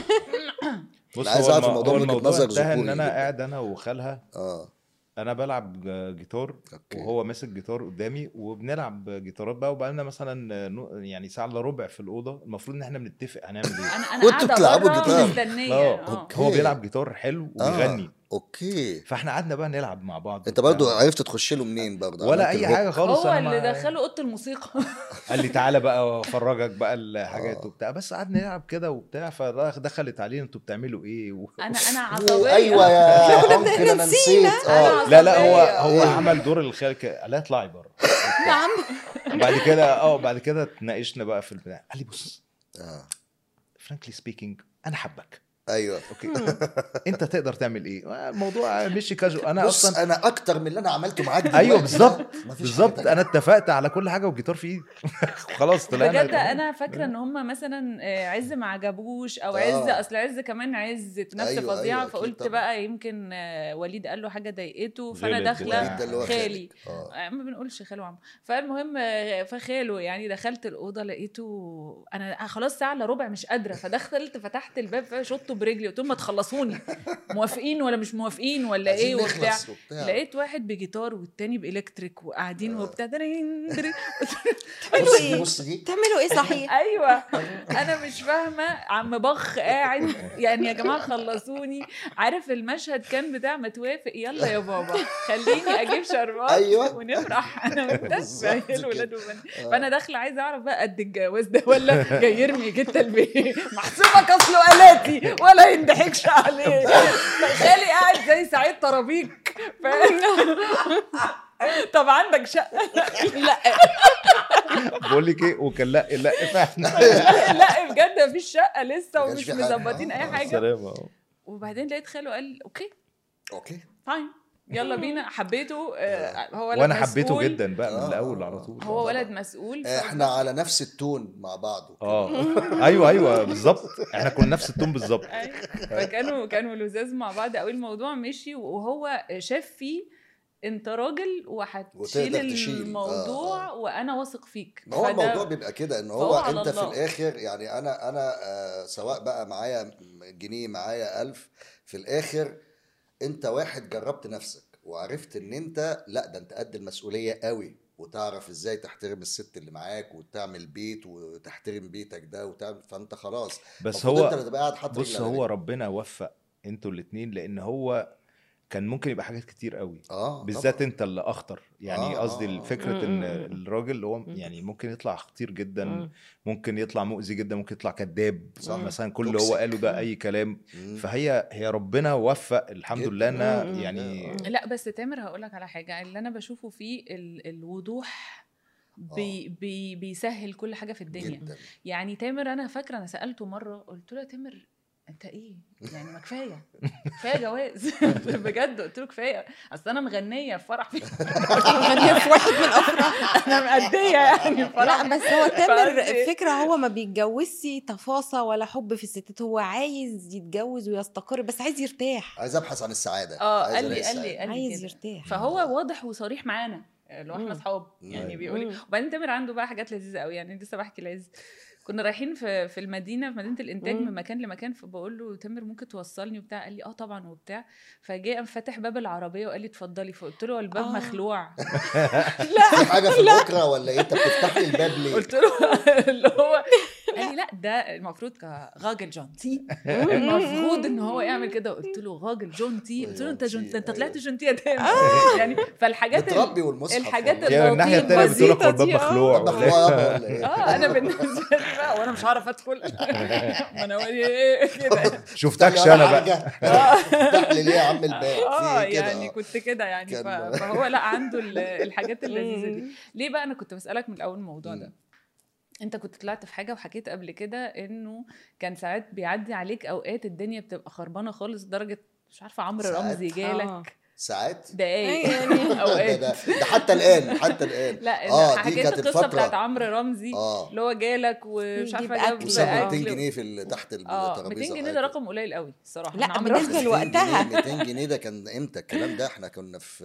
بص أنا عايز هو أعرف الم- الموضوع هو من وجهة الموضوع نظر انتهى ان ذكوري انا جداً. قاعد انا وخالها اه انا بلعب جيتار أوكي. وهو ماسك جيتار قدامي وبنلعب جيتارات بقى وبقى لنا مثلا نو- يعني ساعه الا ربع في الاوضه المفروض ان احنا بنتفق هنعمل ايه انا انا وانتوا قاعده بتلعبوا بره جيتار. مستنيه اه اه أوكي. هو بيلعب جيتار حلو وبيغني آه. اوكي فاحنا قعدنا بقى نلعب مع بعض انت وبتاع. برضو عرفت تخش له منين برضو ولا عملت اي الهوك. حاجه خالص هو أنا اللي ما- دخله اوضه الموسيقى قال لي تعالى بقى افرجك بقى الحاجات آه. وبتاع بس قعدنا نلعب كده وبتاع فدخلت علينا انتوا بتعملوا ايه و... انا انا أوه، عصبيه ايوه يا انكل انا نسيت اه أنا لا لا هو عصبية. هو إيه؟ عمل دور الخال ك- قال لها اطلعي بره يا عم بعد كده اه بعد كده اتناقشنا بقى في البتاع قال لي بص آه. فرانكلي سبيكينج انا حبك ايوه اوكي انت تقدر تعمل ايه الموضوع مش كاجو انا بص اصلا انا اكتر من اللي انا عملته معاك دلوقتي ايوه بالظبط مفيش بالظبط حاجة انا اتفقت على كل حاجه والجيتار في ايدي خلاص طلعنا بجد انا فاكره ان هم مثلا آه، عز ما عجبوش او آه. عز اصل عز كمان عز نفس أيوة، فظيعه أيوة، أكيد فقلت طبعا. بقى يمكن آه، وليد قال له حاجه ضايقته فانا غلط داخله بتاع. ده اللي هو خالي خالك. اه آه، ما بنقولش خاله وعم فالمهم آه، فخاله يعني دخلت الاوضه لقيته انا خلاص ساعه الا ربع مش قادره فدخلت فتحت الباب فشطه برجلي قلت لهم ما تخلصوني موافقين ولا مش موافقين ولا ايه عايزين وبتاع نخلص وبتاع. لقيت واحد بجيتار والتاني بالكتريك وقاعدين آه. وبتاع درين درين. تعملوا بص دي ايه؟ بص دي تعملوا ايه صحيح؟ ايوه انا مش فاهمه عم بخ قاعد يعني يا جماعه خلصوني عارف المشهد كان بتاع ما توافق يلا يا بابا خليني اجيب شربات أيوة. ونفرح انا وانت بالظبط فهي كده. الولاد وبنات آه. فانا داخله عايزه اعرف بقى قد الجواز ده ولا جاي يرمي جدا البيت محسوبك اصله الاتي ولا يندحكش عليه خالي قاعد زي سعيد طرابيك فاهم طب عندك شقه لا بقول لك ايه وكان لا لا فاحنا لا بجد مفيش شقه لسه ما كانش ومش في حاجة. مظبطين اي آه، حاجه سلام وبعدين لقيت خاله قال اوكي اوكي فاين يلا بينا حبيته آه، هو ولد وانا حبيته مسؤول. جدا بقى من آه. الاول على طول هو ولد مسؤول احنا على نفس التون مع بعض وكده. اه ايوه ايوه بالظبط احنا كنا نفس التون بالظبط أيوة. فكانوا كانوا لزاز مع بعض قوي الموضوع مشي وهو شاف فيه انت راجل وهتشيل وتقدر تشيل. الموضوع آه، وانا واثق فيك ما هو فده- الموضوع بيبقى كده ان هو فهو على انت في الله. الاخر يعني انا انا آه سواء بقى معايا جنيه معايا ألف في الاخر انت واحد جربت نفسك وعرفت ان انت لا ده انت قد المسؤوليه قوي وتعرف ازاي تحترم الست اللي معاك وتعمل بيت وتحترم بيتك ده وتعمل فانت خلاص بس المفروض هو انت اللي تبقى قاعد حاطط بص رجل على هو رجل. ربنا وفق انتوا الاتنين لان هو كان ممكن يبقى حاجات كتير قوي اه بالذات طبعاً. انت اللي اخطر يعني آه، قصدي آه، آه. الفكره ان مم. الراجل اللي هو مم. يعني ممكن يطلع خطير جدا مم. ممكن يطلع مؤذي جدا ممكن يطلع كذاب صح. مثلا كل اللي هو توكسيك. قاله ده اي كلام مم. فهي هي ربنا وفق الحمد جداً. لله انها مم. يعني لا بس تامر هقول لك على حاجه اللي انا بشوفه فيه ال- الوضوح بي بي بيسهل كل حاجه في الدنيا جدا يعني تامر انا فاكره انا سالته مره قلت له يا تامر انت ايه يعني ما كفايه كفايه جواز بجد قلت له كفايه اصل انا مغنيه في فرح غنية في واحد من افراح انا مأديه يعني في لا فرح بس هو تامر فقصدي- الفكره هو ما بيتجوزش تفاصة ولا حب في الستات هو عايز يتجوز ويستقر بس عايز يرتاح عايز ابحث عن السعاده اه عايز قال ألاقي لي قال لي السعادة. قال لي عايز كده. يرتاح فهو واضح وصريح معانا اللي هو احنا مم. اصحاب يعني أيوة. بيقول لي مم. وبعدين تامر عنده بقى حاجات لذيذه قوي يعني لسه بحكي لعز كنا رايحين في في المدينه في مدينه الانتاج مم. من مكان لمكان فبقول له تامر ممكن توصلني وبتاع قال لي اه طبعا وبتاع فجاء قام فاتح باب العربيه وقال لي اتفضلي فقلت له الباب آه. مخلوع في حاجه في الاوكرا ولا ايه انت بتفتح لي الباب ليه قلت له اللي هو قال لي لا ده المفروض كراجل جونتي المفروض ان هو يعمل كده قلت له راجل جونتي قلت له انت جونتي ده انت طلعت أيوة. جونتي يا تامر يعني فالحاجات ال- بتربي والمصحف الحاجات والله. يعني الناحيه الثانيه بتقول لك البسيطة الباب دي، آه. مخلوع طب ولا هو يابا ولا ايه؟ اه انا بالنسبه لي بقى وانا مش هعرف ادخل ما انا ايه كده شفتكش أنا انا بقى حاجة. افتح لي ليه يا عم الباب اه في كده يعني كنت كده يعني ف- كان- فهو لا عنده ال- الحاجات اللذيذه دي مم. ليه بقى انا كنت بسالك من الاول الموضوع ده مم. انت كنت طلعت في حاجه وحكيت قبل كده انه كان ساعات بيعدي عليك اوقات الدنيا بتبقى خربانه خالص لدرجه مش عارفه عمرو ساعات؟ رمزي جالك آه. ساعات دقايق يعني ده, اوقات ده, ده حتى الان حتى الان لا آه، آه دي حكيت كانت القصه الفترة- بتاعت عمرو رمزي اه اللي هو جالك ومش يجيب عارفه جاب أكل. وساب 200 اكل جنيه في ال- تحت اه الترابيزه 200 جنيه وحاجة ده كده. رقم قليل قوي الصراحه لا، إن عمرو بالنسبة رمزي 200 لوقتها. جنيه 200 جنيه ده كان امتى الكلام ده احنا كنا في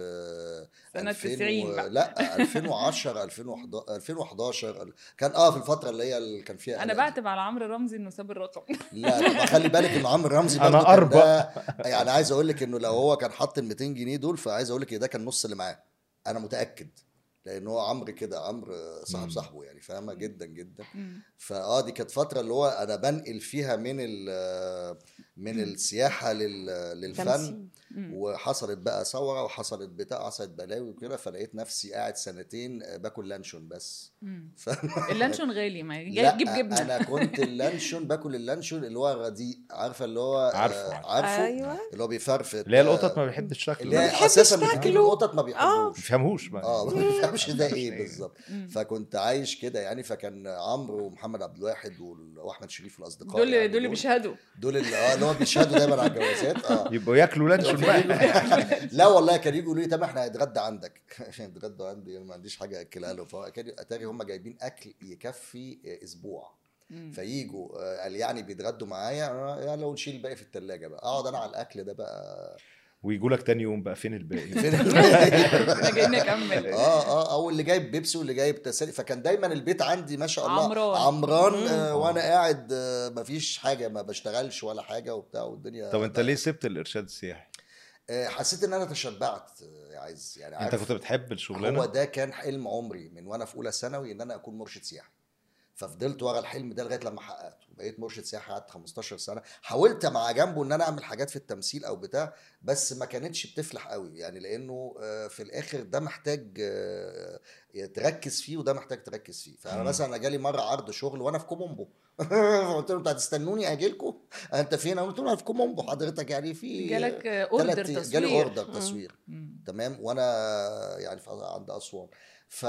سنة 2000 90 و... بقى. لا 2010 2011 2011 كان اه في الفتره اللي هي اللي كان فيها انا قلق دي. بعتب على عمرو رمزي انه ساب الرقم لا لا خلي بالك ان عمرو رمزي أنا برضه كان أربع. ده يعني عايز اقول لك انه لو هو كان حط ال 200 جنيه دول فعايز اقول لك ده كان نص اللي معاه انا متاكد لان هو عمرو كده عمرو صاحب مم. صاحبه يعني فاهمه جدا جدا مم. فاه دي كانت فتره اللي هو انا بنقل فيها من ال- من السياحه لل- للفن تمثيل. مم. وحصلت بقى ثوره وحصلت بتاع حصلت بلاوي وكده فلقيت نفسي قاعد سنتين باكل لانشون بس مم. ف... اللانشون غالي ما لا جيب جبنه انا كنت اللانشون باكل اللانشون اللي هو رديء عارفه اللي هو آه، عارفه. عارفه ايوه اللي هو بيفرفت اللي هي القطط ما بيحبش اللي شكله هي ما بتحبش اساسا بتجيب تاكله. القطط ما آه. بيحبوش بيفهموش بقى. اه ما بيفهمش ده ايه إيه. بالظبط مم. فكنت عايش كده يعني فكان عمرو ومحمد عبد الواحد وال- واحمد شريف الاصدقاء دول يعني دول اللي بيشهدوا دول اللي اه اللي هو بيشهدوا دايما على الجوازات اه يبقوا ياكلوا لانشون بقى لا والله كانوا يجوا يقولوا لي تمام احنا هنتغدى عندك عشان يتغدوا عندي أنا ما عنديش حاجه اكلها لهم فكان اتاري هم جايبين اكل يكفي اسبوع مم. فييجوا آه، قال يعني بيتغدوا معايا آه، يلا لو نشيل الباقي في الثلاجه بقى اقعد انا على الاكل ده بقى ويجوا لك تاني يوم بقى فين الباقي فين احنا جايين نكمل اه اه او اللي جايب بيبسي واللي جايب تسالي فكان دايما البيت عندي ما شاء الله عمران. عمران آه مم. وانا قاعد آه مفيش حاجه ما بشتغلش ولا حاجه وبتاع والدنيا طب انت ليه سبت الارشاد السياحي؟ آه حسيت ان انا تشبعت آه، يا عايز يعني انت عارف كنت بتحب هو الشغلانه؟ ده كان حلم عمري من وانا في اولى ثانوي ان انا اكون مرشد سياحي ففضلت ورا الحلم ده لغايه لما حققته بقيت مرشد سياحي قعدت 15 سنه حاولت مع جنبه ان انا اعمل حاجات في التمثيل او بتاع بس ما كانتش بتفلح قوي يعني لانه آه، في الاخر ده محتاج آه، تركز فيه وده محتاج تركز فيه فانا مم. مثلا جالي مره عرض شغل وانا في كومومبو قلت له انتوا هتستنوني اجي لكم انت فين قلت له انا في كومومبو حضرتك يعني في جالك اوردر تلات- تصوير جالي اوردر مم. تصوير مم. تمام وانا يعني في عند اسوان ف...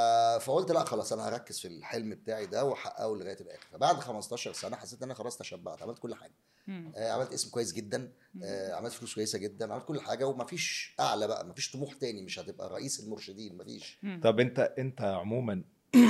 فقلت لا خلاص انا هركز في الحلم بتاعي ده واحققه لغايه الاخر فبعد 15 سنه حسيت ان انا خلاص تشبعت عملت كل حاجه مم. آه عملت اسم كويس جدا آه عملت فلوس كويسه جدا عملت كل حاجه ومفيش اعلى بقى مفيش طموح تاني مش هتبقى رئيس المرشدين مفيش مم. طب انت انت عموما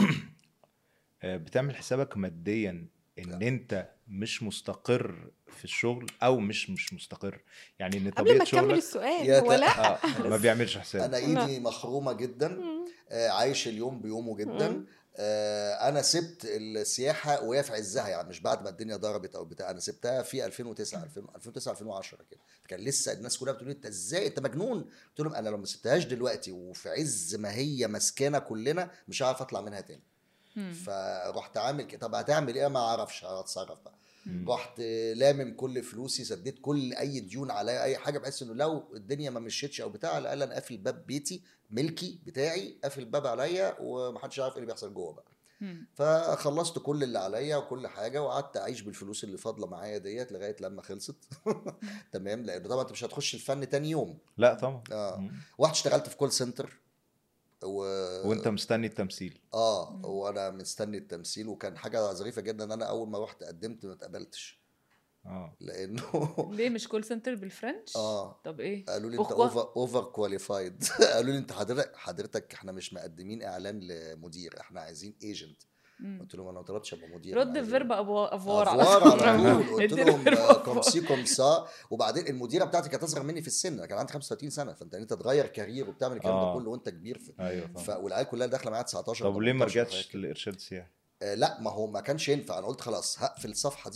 آه، بتعمل حسابك ماديا ان انت مش مستقر في الشغل او مش مش مستقر يعني ان قبل طبيعه ما تكمل شغلك السؤال يا هو لا اه ما بيعملش حساب انا ايدي مخرومه جدا مم. آه عايش اليوم بيومه جدا مم. آه انا سبت السياحه وهي في عزها يعني مش بعد ما الدنيا ضربت او بتاع انا سبتها في 2009 2000 2009 2010 كده كان لسه الناس كلها بتقول لي انت ازاي انت مجنون قلت لهم انا لو ما سبتهاش دلوقتي وفي عز ما هي مسكانه كلنا مش هعرف اطلع منها تاني مم. فرحت عامل كده طب هتعمل ايه ما اعرفش هتصرف بقى مم. رحت لامم كل فلوسي سديت كل اي ديون عليا اي حاجه بحيث انه لو الدنيا ما مشيتش او بتاع على الاقل انا قافل باب بيتي ملكي بتاعي قافل الباب عليا ومحدش عارف ايه اللي بيحصل جوه بقى مم. فخلصت كل اللي عليا وكل حاجه وقعدت اعيش بالفلوس اللي فاضله معايا ديت لغايه لما خلصت تمام لان طبعا انت مش هتخش الفن تاني يوم لا طبعا اه مم. رحت اشتغلت في كول سنتر و... وانت مستني التمثيل اه وانا مستني التمثيل وكان حاجه ظريفه جدا ان انا اول ما رحت قدمت ما اتقبلتش اه لانه ليه مش كول سنتر بالفرنش؟ اه طب ايه؟ قالوا لي انت Pourquoi؟ اوفر اوفر كواليفايد قالوا لي انت حضرتك حضرتك احنا مش مقدمين اعلان لمدير احنا عايزين ايجنت مم. قلت لهم انا ما طلبتش ابقى مدير رد أنا عايز الفيرب أبو- افوار على افوار طول. على طول قلت اديله لهم فيرب آه، أفوار. كوم سي كوم سا وبعدين المديره بتاعتي كانت اصغر مني في السن انا كان عندي 35 سنه فانت انت تغير كارير وبتعمل الكلام ده آه. كله وانت كبير في ايوه ف... طبعا والعيال كلها داخله معايا 19 طب ليه ما 18 رجعتش حاجة كده. للارشاد السياحي؟ آه لا ما هو ما كانش ينفع انا قلت خلاص هقفل الصفحه دي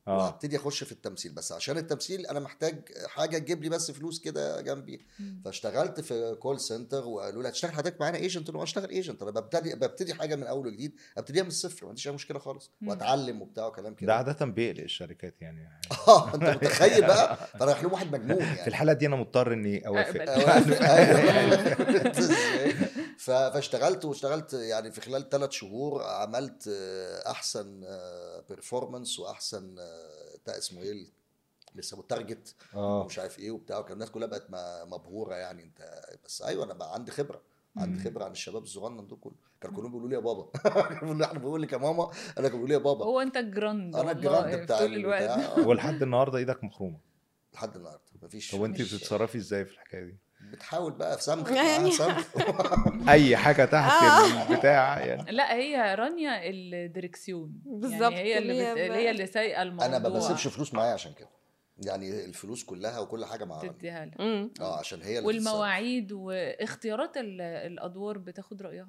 اه وهبتدي اخش في التمثيل بس عشان التمثيل انا محتاج حاجه تجيب لي بس فلوس كده جنبي مم. فاشتغلت في كول سنتر وقالوا لي هتشتغل حضرتك معانا ايجنت قلت لهم اشتغل ايجنت انا ببتدي ببتدي حاجه من اول وجديد ابتديها من الصفر ما عنديش اي مشكله خالص مم. واتعلم وبتاع وكلام ده كده عاده بيقلق الشركات يعني اه انت متخيل بقى فانا رايح لهم واحد مجنون يعني في الحاله دي انا مضطر اني اوافق أقبل. أوافق، أيوة. أنت إزاي؟ ف- فاشتغلت واشتغلت يعني في خلال ثلاث شهور عملت آه، احسن بيرفورمانس واحسن آه، بتاع اسمه ايه لسه تارجت اه ومش عارف ايه وبتاع وكان الناس كلها بقت م- مبهوره يعني انت بس ايوه انا بقى عندي خبره عندي مم. خبره عن الشباب الصغنن دول كله كانوا كلهم بيقولوا لي يا بابا كانوا احنا بيقول لك يا ماما انا كانوا بيقولوا لي يا بابا هو انت الجراند انا والله الجراند في بتاع طول الوقت البتاع ولحد النهارده ايدك مخرومه لحد النهارده مفيش طب وانت مش- بتتصرفي ازاي في الحكايه دي؟ بتحاول بقى في سمخ يعني- معاها سمخ اي حاجه تحت آه. البتاع يعني لا هي رانيا الدركسيون بالظبط، يعني هي اللي اللي بت... هي اللي ب- هي اللي سايقه الموضوع انا ما بسيبش فلوس معايا عشان كده يعني الفلوس كلها وكل حاجه مع رانيا تديها لها مم. اه عشان هي اللي والمواعيد واختيارات ال- الادوار بتاخد رايها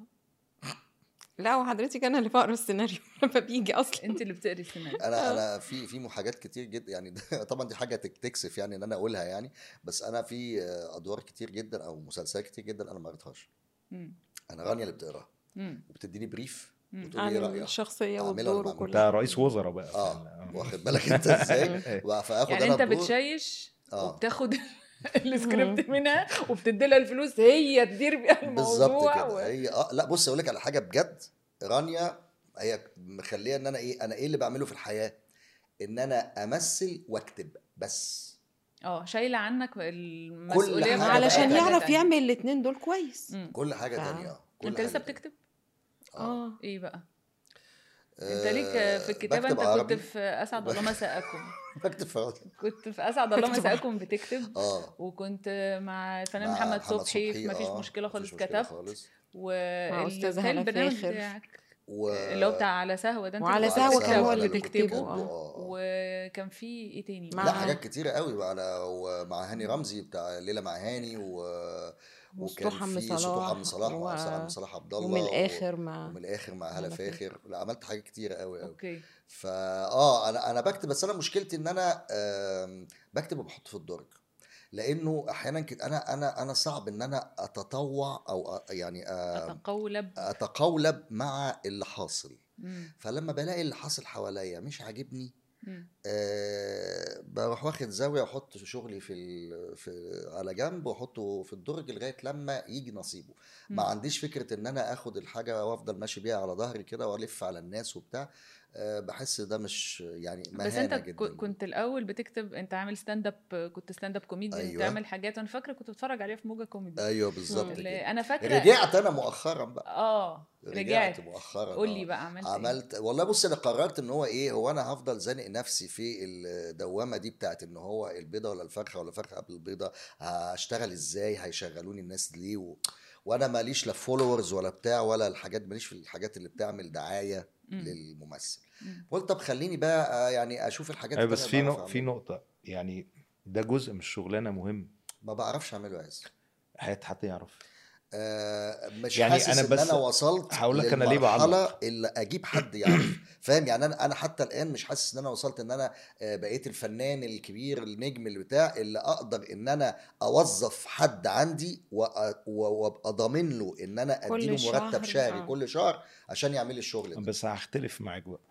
لا وحضرتك انا اللي بقرا السيناريو لما بيجي اصلا انت اللي بتقري السيناريو انا انا في في حاجات كتير جدا يعني ده- طبعا دي حاجه تك- تكسف يعني ان انا اقولها يعني بس انا في آه، ادوار كتير جدا او مسلسلات كتير جدا انا ما قريتهاش مم. انا رانيا اللي بتقراها مم. وبتديني بريف مم. وتقول لي ايه عن رايك الشخصيه أعملها والدور ولا ما وكل ده رئيس وزراء بقى اه واخد بالك انت ازاي إيه. فاخد يعني انا انت الدور بتشيش آه. وبتاخد السكريبت منها وبتدي لها الفلوس هي تدير بيها بالظبط الموضوع كده و... هي اه لا بص اقول لك على حاجه بجد رانيا هي مخليه ان انا ايه انا ايه اللي بعمله في الحياه ان انا امثل واكتب بس اه شايله عنك المسؤوليه حاجة بتاعت علشان بقى يعرف تانية. يعمل الاثنين دول كويس مم. كل حاجه ف- تانية آه، كل انت حاجة لسه تانية. بتكتب اه ايه بقى آه، انت ليك في الكتابه بكتب انت كنت عربي. في اسعد الله مساءكم بكتب في عربي. كنت في اسعد الله بكتب مساءكم بتكتب اه وكنت مع الفنان مع محمد صبحي في مفيش آه، مشكله خالص مفيش مشكلة كتبت خالص. مع أستاذ والبتاع هلا البرنامج فاخر. بتاعك و... اللي هو بتاع على سهوه ده انت وعلى اللي سهوة كنت كان هو بتكتبه. اللي أنا كنت بتكتبه، كاتبه، آه. آه. وكان في ايه تاني مع- لا حاجات كتيرة قوي وعلى ومع هاني رمزي بتاع ليلى مع هاني و وسطوح عم في سطوح صلاح عم صلاح و- مع عم صلاح عبد الله ومن و- الاخر مع ومن الاخر مع هلا هلا فاخر. فاخر لا عملت حاجات كتيرة قوي قوي اوكي فا اه انا انا بكتب بس انا مشكلتي ان انا آم، بكتب وبحط في الدرج لانه احيانا كده انا انا انا صعب ان انا اتطوع او أ- يعني آم، اتقولب اتقولب مع اللي حاصل مم. فلما بلاقي اللي حاصل حواليا مش عاجبني مم. أه بروح واخد زاويه واحط شغلي في, ال- في على جنب واحطه في الدرج لغايه لما يجي نصيبه ما مم. عنديش فكره ان انا اخد الحاجه وافضل ماشي بيها على ظهري كده والف على الناس وبتاع أه بحس ده مش يعني مهانه بس انت جدا ك- كنت الاول بتكتب انت عامل ستاند اب كنت ستاند اب كوميديان أيوة. بتعمل حاجات وانا فاكره كنت بتفرج عليها في موجه كوميدي ايوه بالظبط اللي كده انا فاكره رجعت انا مؤخرا بقى اه رجعت رجعت مؤخرا قول آه. لي بقى عملت عملت والله بص انا قررت ان هو ايه هو انا هفضل زانق نفسي في الدوامه دي بتاعت ان هو البيضه ولا الفرخه ولا الفرخه قبل البيضه هشتغل ازاي هيشغلوني الناس ليه و... وانا ماليش لا فولورز ولا بتاع ولا الحاجات ماليش في الحاجات اللي بتعمل دعايه مم. للممثل مم. قلت طب خليني بقى آه، يعني اشوف الحاجات أيوة بس التانية في اللي نق... بعرف في أعملها. نقطه يعني ده جزء من الشغلانه مهم ما بعرفش اعمله يا عز حياة حد يعرف آه، مش يعني يعني حاسس أنا ان بس انا وصلت هقول لك أنا ليه للمرحلة بعلق. اللي اجيب حد يعرف فاهم يعني انا انا حتى الان مش حاسس ان انا وصلت ان انا آه، بقيت الفنان الكبير النجم اللي بتاع اللي اقدر ان انا اوظف حد عندي وأ- و- وابقى ضامن له ان انا كل اديله مرتب شهر، شهري آه. كل شهر عشان يعمل لي الشغل ده بس هختلف معاك بقى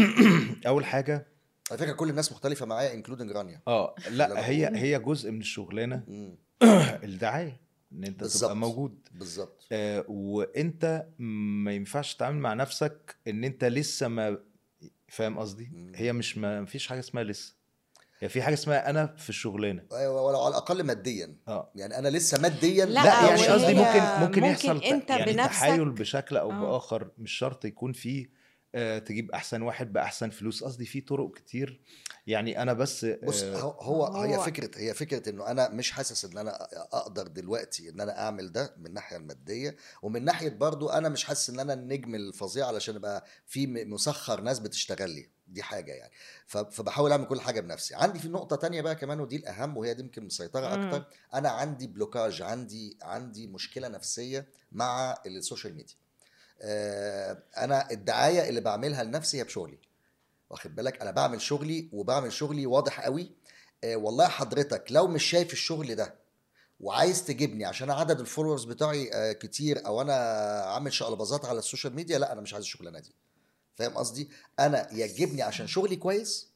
اول حاجه على فكره كل الناس مختلفه معايا انكلودنج رانيا اه اللي أنا لا هي بقوله. هي جزء من الشغلانه مم، الدعايه ان انت بالظبط. تبقى موجود بالظبط آه وانت ما ينفعش تتعامل مع نفسك ان انت لسه ما فاهم قصدي مم. هي مش ما فيش حاجه اسمها لسه هي في حاجه اسمها انا في الشغلانه أيوة، ولو على الاقل ماديا اه يعني انا لسه ماديا لا، لا يعني وهي قصدي ممكن ممكن ممكن يحصل ت- أنت يعني بنفسك- تحايل بشكل او آه. باخر مش شرط يكون فيه آه تجيب احسن واحد باحسن فلوس قصدي في طرق كتير يعني انا بس بص آه هو, هو, هي هو- فكره هي فكره انه انا مش حاسس ان انا اقدر دلوقتي ان انا اعمل ده من الناحيه الماديه ومن ناحيه برضو انا مش حاسس ان انا النجم الفظيع علشان ابقى في م- مسخر ناس بتشتغل لي دي حاجه يعني ف- فبحاول اعمل كل حاجه بنفسي عندي في نقطه تانية بقى كمان ودي الاهم وهي دي يمكن مسيطره مم. اكتر انا عندي بلوكاج عندي عندي مشكله نفسيه مع السوشيال ميديا آه، انا الدعايه اللي بعملها لنفسي هي بشغلي واخد بالك انا بعمل شغلي وبعمل شغلي واضح قوي آه والله حضرتك لو مش شايف الشغل ده وعايز تجيبني عشان عدد الفولورز بتاعي آه كتير او انا عامل شقلباظات على السوشيال ميديا لا انا مش عايز الشغلانه دي فاهم قصدي انا يا تجيبني عشان شغلي كويس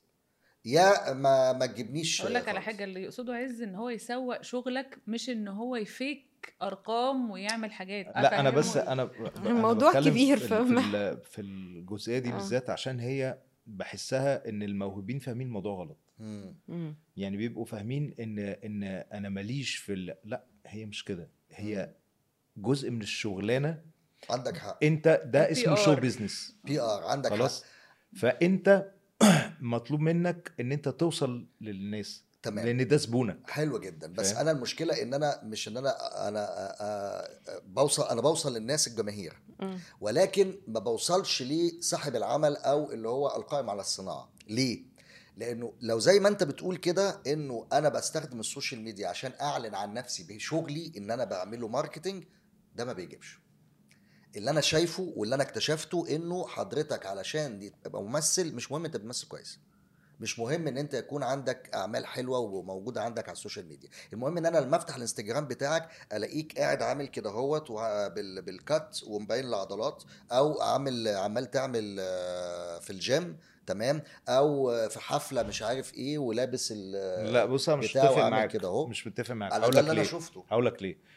يا ما ما تجيبنيش اقول لك على خالص. حاجه اللي يقصده عز ان هو يسوق شغلك مش ان هو يفيك ارقام ويعمل حاجات لا انا أفهمه بس إيه؟ انا ب- ب- الموضوع أنا بتكلم كبير، في, ال- فاهمة؟ في, ال- في الجزئيه دي آه. بالذات عشان هي بحسها ان الموهوبين فاهمين الموضوع غلط مم. مم. يعني بيبقوا فاهمين ان ان انا ماليش في ال... لا هي مش كده هي جزء من الشغلانه عندك حق انت ده PR. اسمه شو بيزنس بي ار عندك خلاص حق فانت مطلوب منك ان انت توصل للناس تمام لان ده زبونك حلو جدا بس فاهم؟ انا المشكله ان انا مش ان انا انا آه، آه، بوصل انا بوصل للناس الجماهير مم. ولكن ما بوصلش لصاحب العمل او اللي هو القائم على الصناعه ليه لانه لو زي ما انت بتقول كده انه انا بستخدم السوشيال ميديا عشان اعلن عن نفسي بشغلي ان انا بعمله ماركتنج ده ما بيجيبش اللي انا شايفه واللي انا اكتشفته انه حضرتك علشان تبقى ممثل مش مهم انت بتمثل كويس مش مهم ان انت يكون عندك اعمال حلوه وموجوده عندك على السوشيال ميديا المهم ان انا لما افتح الانستجرام بتاعك الاقيك قاعد عامل كده اهوت وع- بال- بالكات ومبين العضلات او عامل عمال تعمل آه، في الجيم تمام او آه، في حفله مش عارف ايه ولابس ال لا بص انا مش بتاعه متفق عامل معاك كده اهو. مش متفق معاك على هقول ده لك اللي انا ليه شفته هقول لك ليه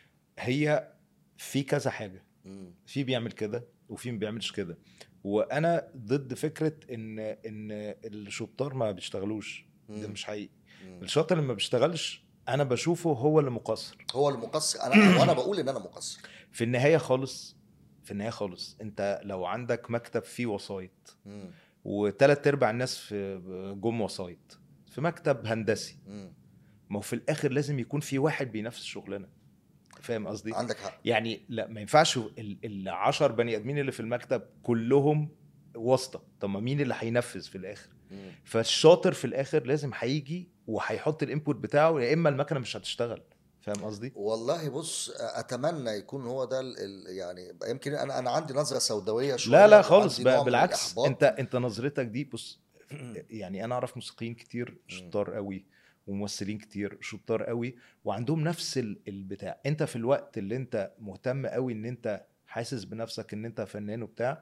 هي في كذا حاجه مم. في بيعمل كده وفي ما بيعملش كده وانا ضد فكره ان ان الشطار ما بيشتغلوش ده مم. مش حقيقي مم. الشاطر اللي ما بيشتغلش انا بشوفه هو اللي مقصر هو المقصر انا وانا بقول ان انا مقصر في النهايه خالص في النهايه خالص انت لو عندك مكتب فيه وسايط مم. وثلاث ارباع الناس في جم وسايط في مكتب هندسي مم. ما هو في الاخر لازم يكون في واحد بينافس الشغلانه فاهم قصدي عندك حق يعني لا ما ينفعش ال- العشر بني ادمين اللي في المكتب كلهم واسطه طب ما مين اللي هينفذ في الاخر مم. فالشاطر في الاخر لازم هيجي وهيحط الانبوت بتاعه يا اما المكنه مش هتشتغل فاهم قصدي والله بص اتمنى يكون هو ده ال- ال- يعني يمكن انا انا عندي نظره سوداويه شويه لا لا خالص وعندي نوع بقى من بالعكس الإحباط. انت انت نظرتك دي بص يعني انا اعرف موسيقيين كتير شطار قوي وممثلين كتير شطار قوي وعندهم نفس ال- البتاع انت في الوقت اللي انت مهتم قوي ان انت حاسس بنفسك ان انت فنان وبتاع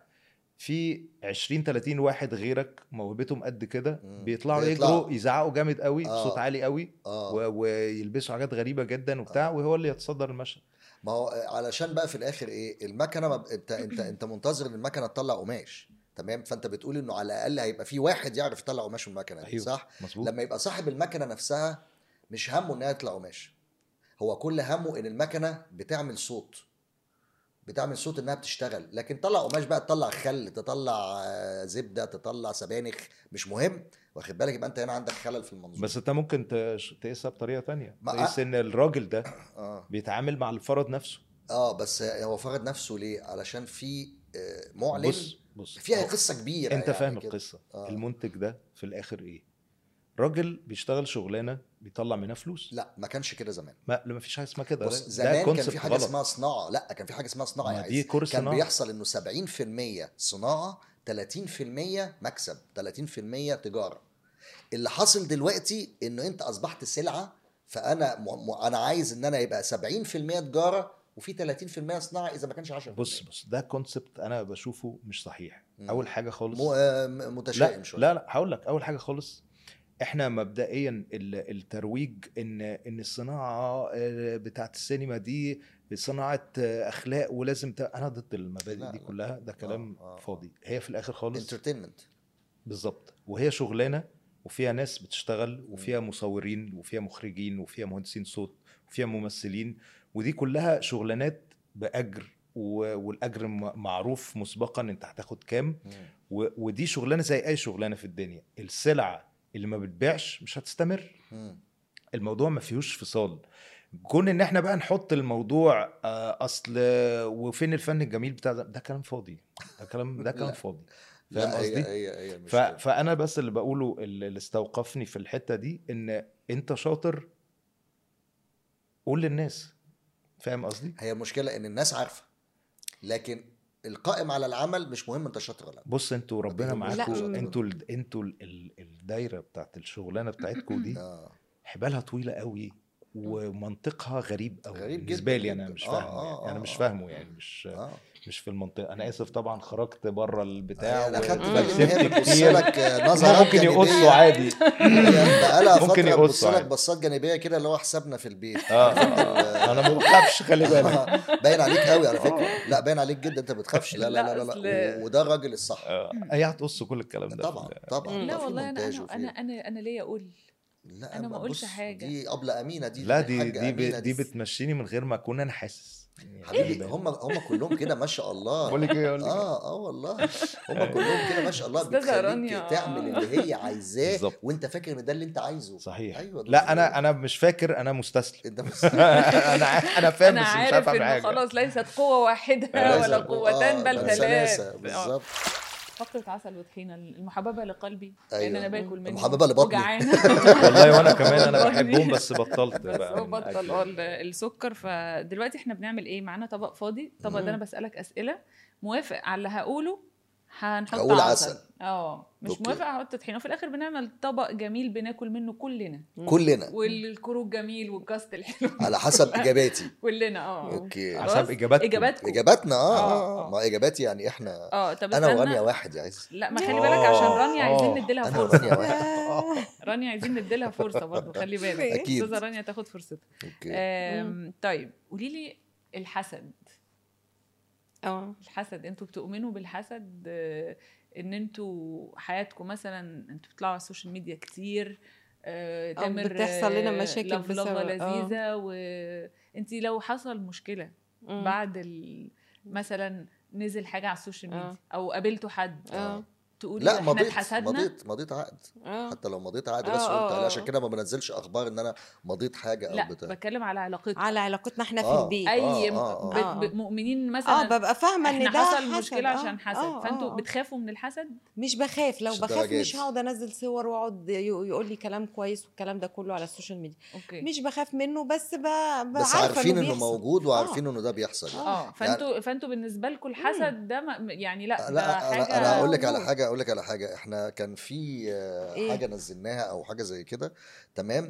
في 20 30 واحد غيرك موهبتهم قد كده مم. بيطلعوا بيطلعوا. يجروا يزعقوا جامد قوي آه. بصوت عالي قوي اه و- ويلبسوا حاجات غريبه جدا وبتاع وهو اللي يتصدر المشهد ما هو علشان بقى في الاخر ايه المكنه ما ب... انت انت انت منتظر ان المكنه تطلع قماش تمام فانت بتقول انه على الاقل هيبقى في واحد يعرف يطلع قماش من المكنه دي أيوه. صح مظبوط لما يبقى صاحب المكنه نفسها مش همه انها يطلع قماش هو كل همه ان المكنه بتعمل صوت بتعمل صوت انها بتشتغل لكن طلع قماش بقى تطلع خل تطلع آه، زبده تطلع سبانخ مش مهم واخد بالك يبقى انت هنا عندك خلل في المنظومه بس انت ممكن تش- تقيسها بطريقه تانية ما- تقيس ان الراجل ده اه بيتعامل مع الفرد نفسه اه بس هو فرض نفسه ليه علشان في آه، معلن بص بص فيها هو- قصه كبيره انت يعني فاهم كده. القصه آه. المنتج ده في الاخر ايه راجل بيشتغل شغلانه بيطلع منها فلوس لا ما كانش كده زمان ما لا ما فيش حاجه اسمها كده بص ده زمان كان concept في حاجه غلط. اسمها صناعه لا كان في حاجه اسمها صناعه ما يا دي عز. كورس كان صناعة. بيحصل انه 70% صناعه 30% مكسب 30% تجاره اللي حاصل دلوقتي انه انت اصبحت سلعه فانا م... م... انا عايز ان انا يبقى 70% تجاره وفي 30% صناعه اذا ما كانش 10% بص بص ده كونسبت انا بشوفه مش صحيح مم. اول حاجه خالص م... آه، م- متشائم لا شويه لا لا هقول لك اول حاجه خالص احنا مبدئيا ال- الترويج ان ان الصناعه آه، بتاعت السينما دي صناعه آه، اخلاق ولازم ت... انا ضد المبادئ لا، دي لا. كلها ده كلام آه، آه. فاضي هي في الاخر خالص انترتينمنت بالظبط وهي شغلانه وفيها ناس بتشتغل وفيها مصورين وفيها مخرجين وفيها مهندسين صوت وفيها ممثلين ودي كلها شغلانات باجر و- والاجر م- معروف مسبقا انت هتاخد كام و- ودي شغلانه زي اي شغلانه في الدنيا السلعه اللي ما بتبيعش مش هتستمر الموضوع ما فيهوش فصال كون ان احنا بقى نحط الموضوع آه، اصل وفين الفن الجميل بتاع ده, ده كلام فاضي ده كلام ده كلام لا. فاضي فاهم لا هي قصدي هي هي مش ف... فانا بس اللي بقوله اللي استوقفني في الحته دي ان انت شاطر قول للناس فاهم قصدي هي المشكله ان الناس عارفه لكن القائم على العمل مش مهم انت شاطر ولا لا بص انتوا ربنا لا، معاكم م- انتوا ال- انتوا ال- ال- الدايره بتاعت الشغلانه بتاعتكم دي آه. حبالها طويله قوي ومنطقها غريب قوي غريب بالنسبه جداً لي انا جداً. مش آه، فاهمه آه، يعني انا آه، مش آه. فاهمه يعني مش اه مش في المنطقه انا اسف طبعا خرجت بره البتاع انا خدت و- بالي ان هي وكسبت بتبص كتير. لك نظرات ممكن يقصوا جانبيه عادي بقالها ممكن فتره يقصوا بتبص لك عادي. بصات جانبيه كده اللي هو حسابنا في البيت اه انا ما بخافش خلي بالك باين عليك قوي على فكره لا باين عليك جدا انت بتخافش لا لا لا لا، لا, أصل- لا. وده الراجل الصح آه، هي هتقص كل الكلام ده طبعا طبعا مم. لا ده في والله انا مونتاج انا وفي- انا انا, أنا ليا اقول لا أنا ما قلتش بص، حاجة. دي ابله امينه دي لا دي الحاجة دي أمينة ب- دي بتمشيني من غير ما اكون انا حاسس حبيبي هم هم كلهم كده ما شاء الله بقول لك ايه اقول لك إيه؟ اه اه والله هم كلهم كده ما شاء الله أستاذة بتخليك رانيا. تعمل اللي هي عايزاه بالظبط. وانت فاكر ان ده اللي انت عايزه صحيح ايوه ده لا انا انا مش فاكر انا مستسلم انت بس انا انا فاهم انا بس مش عارف عارف اعمل انه حاجه خلاص ليست قوه واحده ليست ولا آه، قوتان بل بل ثلاث ثلاثة، آه. بالظبط فقرة عسل وطحينة المحببة لقلبي أيوة. لأن أنا باكل منه المحببة لبطني. وجعانة والله وانا كمان انا بطني. بحبهم بس بطلت بس بقى هو من بطل أكل. اه ال- السكر فدلوقتي احنا بنعمل ايه معانا طبق فاضي الطبق ده انا بسألك أسئلة موافق على اللي هقوله هنحط هقول عسل عسل. اه مش أوكي. موافق هحط طحينه وفي الاخر بنعمل طبق جميل بناكل منه كلنا كلنا والكروب جميل والكاست الحلو على حسب اجاباتي كلنا اه اوكي خلاص؟ حسب إجاباتكم. اجاباتكم اجاباتنا اه آه، اه آه. ما اجاباتي يعني احنا اه طب انا استنى. ورانيا واحد يا عز لا ما خلي بالك عشان رانيا عايزين آه. نديلها انا فرصه ورانيا واحد رانيا عايزين نديلها فرصه برضه خلي بالك أكيد. استاذه رانيا تاخد فرصتها اوكي آم، طيب قولي لي الحسد اه الحسد انتوا بتؤمنوا بالحسد آه، ان انتوا حياتكم مثلا انتوا بتطلعوا على السوشيال ميديا كتير آه، أو تامر بتحصل لنا آه، مشاكل لفلفه بسبب- آه. لذيذه وانت لو حصل مشكله مم. بعد ال... مثلا نزل حاجه على السوشيال آه. ميديا او قابلتوا حد اه تقولي لا احنا مضيت اتحسدنا مضيت مضيت عقد اه حتى لو مضيت عقد آه، بس آه، قلت عليه آه. عشان كده ما بنزلش اخبار ان انا مضيت حاجه او لا بتاع بتكلم على علاقتكم على علاقتنا احنا في آه. البيت اي آه، م- آه، ب- آه. ب- مؤمنين مثلا اه ببقى فاهمه ان احنا ده حصل حسد. مشكله آه، عشان حسد آه، فانتوا آه. بتخافوا من الحسد مش بخاف لو مش بخاف الدرجات مش دي. هقعد انزل صور واقعد ي- يقول لي كلام كويس والكلام ده كله على السوشيال ميديا اوكي مش بخاف منه بس ب... ب- بس عارفة عارفين انه بيحصل. موجود وعارفين انه ده بيحصل يعني. اه فانتوا فانتوا بالنسبه لكم الحسد ده ما يعني لا ده لا حاجه انا انا اقول لك على موجود. حاجه اقول لك على حاجه احنا كان في آه، إيه؟ حاجه نزلناها او حاجه زي كده تمام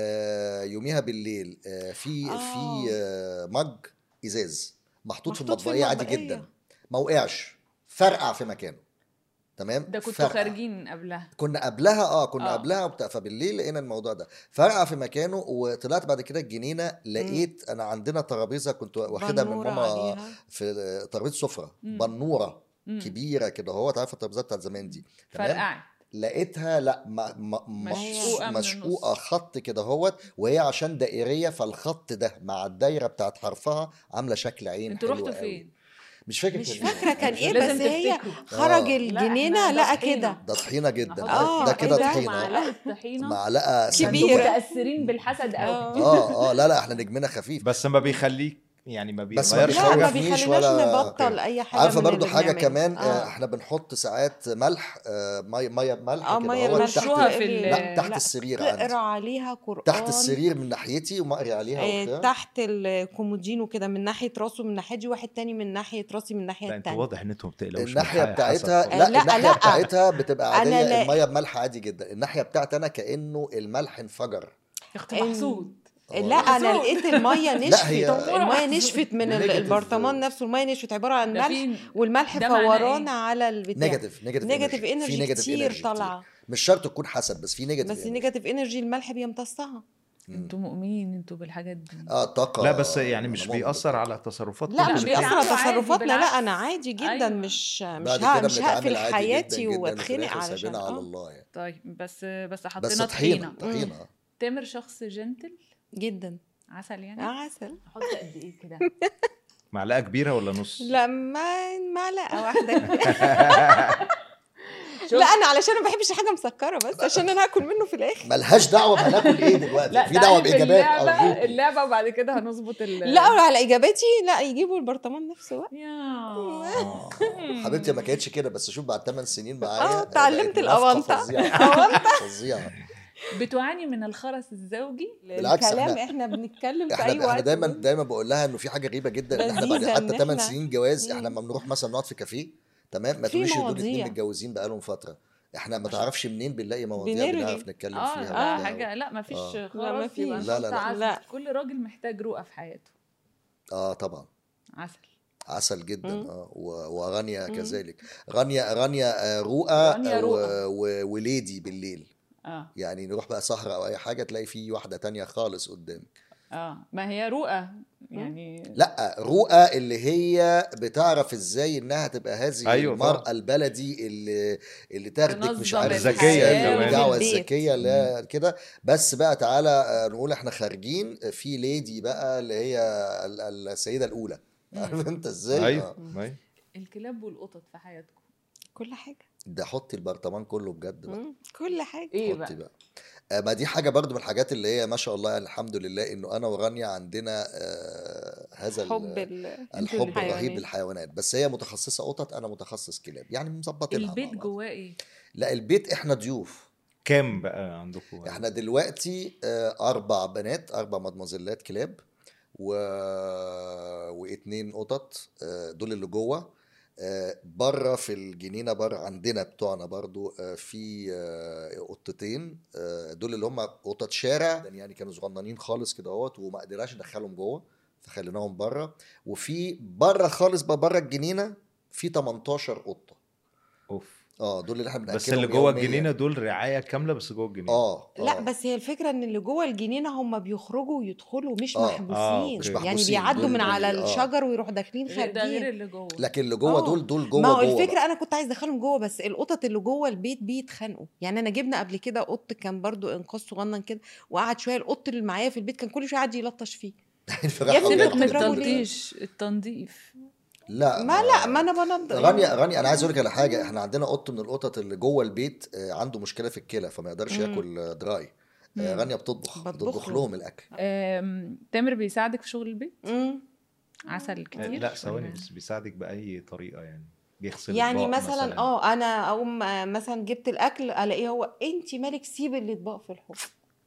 آه، يوميها بالليل آه، في آه. في آه، مج ازاز محطوط في محطوط في المطبقيه عادي المطبقية. جدا ما وقعش فرقع في مكانه تمام ده كنتوا فرقع. خارجين قبلها كنا قبلها اه كنا آه. آه. قبلها وبتاع فبالليل لقينا الموضوع ده فرقع في مكانه وطلعت بعد كده الجنينه لقيت انا عندنا ترابيزه كنت واخدها من بنورة ماما عليها. في ترابيزه سفره مم. بنوره مم. كبيره كده هو عارفه الترابيزات بتاعت زمان دي تمام فرقعت لقيتها لا ما ما مشقوقة من مشقوقه النص. خط كده هوت وهي عشان دائريه فالخط ده مع الدايره بتاعت حرفها عامله شكل عين انتوا حلوة رحتوا قوي. فين؟ مش فاكر مش كان إيه. فاكره كان ايه لازم بس هي تفتكروا. خرج آه. الجنينه لا، إحنا لقى طحينة. كده ده طحينه جدا آه، ده إيه كده ده؟ طحينه معلقه طحينه معلقه كبيرة. سندوتش. متاثرين بالحسد قوي اه اه لا لا احنا نجمنا خفيف بس ما بيخليك يعني ما بس ما بيغيرش لا ما حاجه بيخوفنيش بيخليناش ولا- نبطل اي حاجه عارفه من برضو اللي حاجه بنعمله. كمان آه. اه احنا بنحط ساعات ملح آه ميه ميه بملح اه كده ميه هو ملح تحت تحطوها في ال- لا تحت لا، السرير تقرا عندي عليها قران تحت السرير من ناحيتي ومقري عليها آه، وبتاع تحت الكومودينو كده من ناحيه راسه من ناحيه دي واحد تاني من ناحيه راسي من الناحيه لا انتوا التانيه واضح ان انتوا ما بتقلقوش من الناحيه حاجة بتاعتها حسب لا, لا، الناحيه لا. بتاعتها بتبقى أنا عاديه لا- الميه بملح عادي جدا الناحيه بتاعتي انا كانه الملح انفجر اخت محسود آه لا انا محسود. لقيت الميه نشفت هي- الميه نشفت من ال- نيجاتيف. البرطمان نفسه الميه نشفت عباره عن ده ملح في والملح ده معناه فورانا على البتاع نيجاتيف نيجاتيف نيجاتيف في انرجي نيجاتيف كتير energy طالعه مش شرط تكون حسد بس في نيجاتيف بس energy. نيجاتيف انرجي الملح بيمتصها انتوا مؤمنين انتوا بالحاجات دي اه طاقه لا بس يعني أنا مش مؤمن بيأثر بالطاقة. على تصرفات لا مش بيتعاملوا بيأثر على عادي، تصرفاتنا لا بالعكس. انا عادي جدا أيوة. مش مش بعد ها كده مش هقفل بنتعامل عادي حياتي جدا جدا واتخنق وفي الآخر علشان سايبينها على اه الله يعني طيب بس بس بس حطينا طحينه طحينه طحينه تامر شخص جنتل جدا عسل يعني آه، عسل احط قد ايه كده معلقه كبيره ولا نص لا ما معلقه واحده لا انا علشان ما بحبش حاجه مسكره بس عشان انا هاكل منه في الاخر ملهاش دعوه بهناكل ايه دلوقتي لا في دعوه تعالي في باجابات اللعبه ارجوك اللعبه وبعد كده هنظبط ال لا على اجاباتي لا يجيبوا البرطمان نفسه بقى يا حبيبتي ما كانتش كده بس شوف بعد 8 سنين معايا آه، اتعلمت بقت موافقة الأونطة. فظيعه فظيعه بتعاني من الخرس الزوجي بالعكس، الكلام إحنا- احنا بنتكلم في احنا اي احنا وقت دايما دايما بقول لها انه في حاجه غريبه جدا ان احنا بعد لذيذة إن حتى 8 إحنا- سنين جواز مم. احنا لما بنروح مثلا نقعد في كافيه تمام ما في تقوليش دول اتنين مواضيع. متجوزين بقالهم فتره احنا ما تعرفش منين بنلاقي مواضيع بنرغي. بنعرف نتكلم اه فيها لا وبتاع. حاجه لا ما فيش آه. لا، خلاص مفيش. يبقى لا، لا، نحط لا. عسل. لا. كل راجل محتاج رؤى في حياته اه طبعا عسل عسل جدا مم. اه و- وغانيا مم. كذلك غانيا غانيا آه، رؤى غانيا و- رؤى. و- وليدي بالليل اه يعني نروح بقى سهرة أو أي حاجة تلاقي في واحدة تانية خالص قدامك اه ما هي رؤى يعني لا رؤى اللي هي بتعرف ازاي انها تبقى هذه أيوة المرأة طبعا. البلدي اللي اللي تاخدك مش تنظم عارف الذكية ازاي كمان. والدعوة في البيت. الذكية لا كده بس بقى تعالى آه، نقول احنا خارجين في ليدي بقى اللي هي ال- السيدة الأولى عارف انت ازاي؟ ايوه آه. ايوه الكلاب والقطط في حياتكم كل حاجه ده حطي البرطمان كله بجد بقى مم. كل حاجه ايه حطي بقى بقى آه، ما دي حاجه برضو من الحاجات اللي هي ما شاء الله يعني الحمد لله انه انا ورانيا عندنا آه هذا ال- حب ال- الحب الرهيب الحيوانات. للحيوانات بس هي متخصصه قطط انا متخصص كلاب يعني مظبطينها البيت مع بعض. جواه ايه لا البيت احنا ضيوف كام بقى عندكم احنا دلوقتي آه، اربع بنات اربع مدمزلات كلاب و... واتنين قطط آه، دول اللي جوه آه، بره في الجنينه بره عندنا بتوعنا برضو آه، في آه، قطتين آه، دول اللي هم قطط شارع يعني كانوا صغننين خالص كده اهوت وما قدرناش ندخلهم جوه فخليناهم بره وفي بره خالص بقى بره الجنينه في 18 قطه اوف اه دول اللي احنا بناكلهم بس اللي جوه يومياً. الجنينه دول رعايه كامله بس جوه الجنينه اه لا آه. بس هي الفكره ان اللي جوه الجنينه هم بيخرجوا ويدخلوا مش آه. آه، محبوسين مش يعني محبوسين. بيعدوا دول- من دول- على آه. الشجر ويروحوا داخلين غير ده غير خارجين اللي جوه لكن اللي جوه آه. دول دول جوه ما هو جوه الفكره بقى. انا كنت عايز ادخلهم جوه بس القطط اللي جوه البيت بيتخانقوا يعني انا جبنا قبل كده قط كان برضو انقاذ صغنن كده وقعد شويه القط اللي معايا في البيت كان كل شويه قاعد يلطش فيه الفراخ يا ابني أبيض سيبك من بتضربوا كده. ليه؟ التنطيش التنظيف لا ما لا ما انا بنضف رانيا رانيا انا عايز اقول لك على حاجه احنا عندنا قط من القطط اللي جوه البيت آه، عنده مشكله في الكلى فما يقدرش مم. ياكل آه، دراي آه، مم. رانيا بتطبخ بطبخ بتطبخ له. لهم الاكل آم، تامر بيساعدك في شغل البيت مم. عسل كتير لا ثواني ولا- بس بيساعدك باي طريقه يعني بيغسل يعني أطباق مثلا اه انا اقوم آه، مثلا جبت الاكل الاقيه هو انت مالك سيب الاطباق في الحوض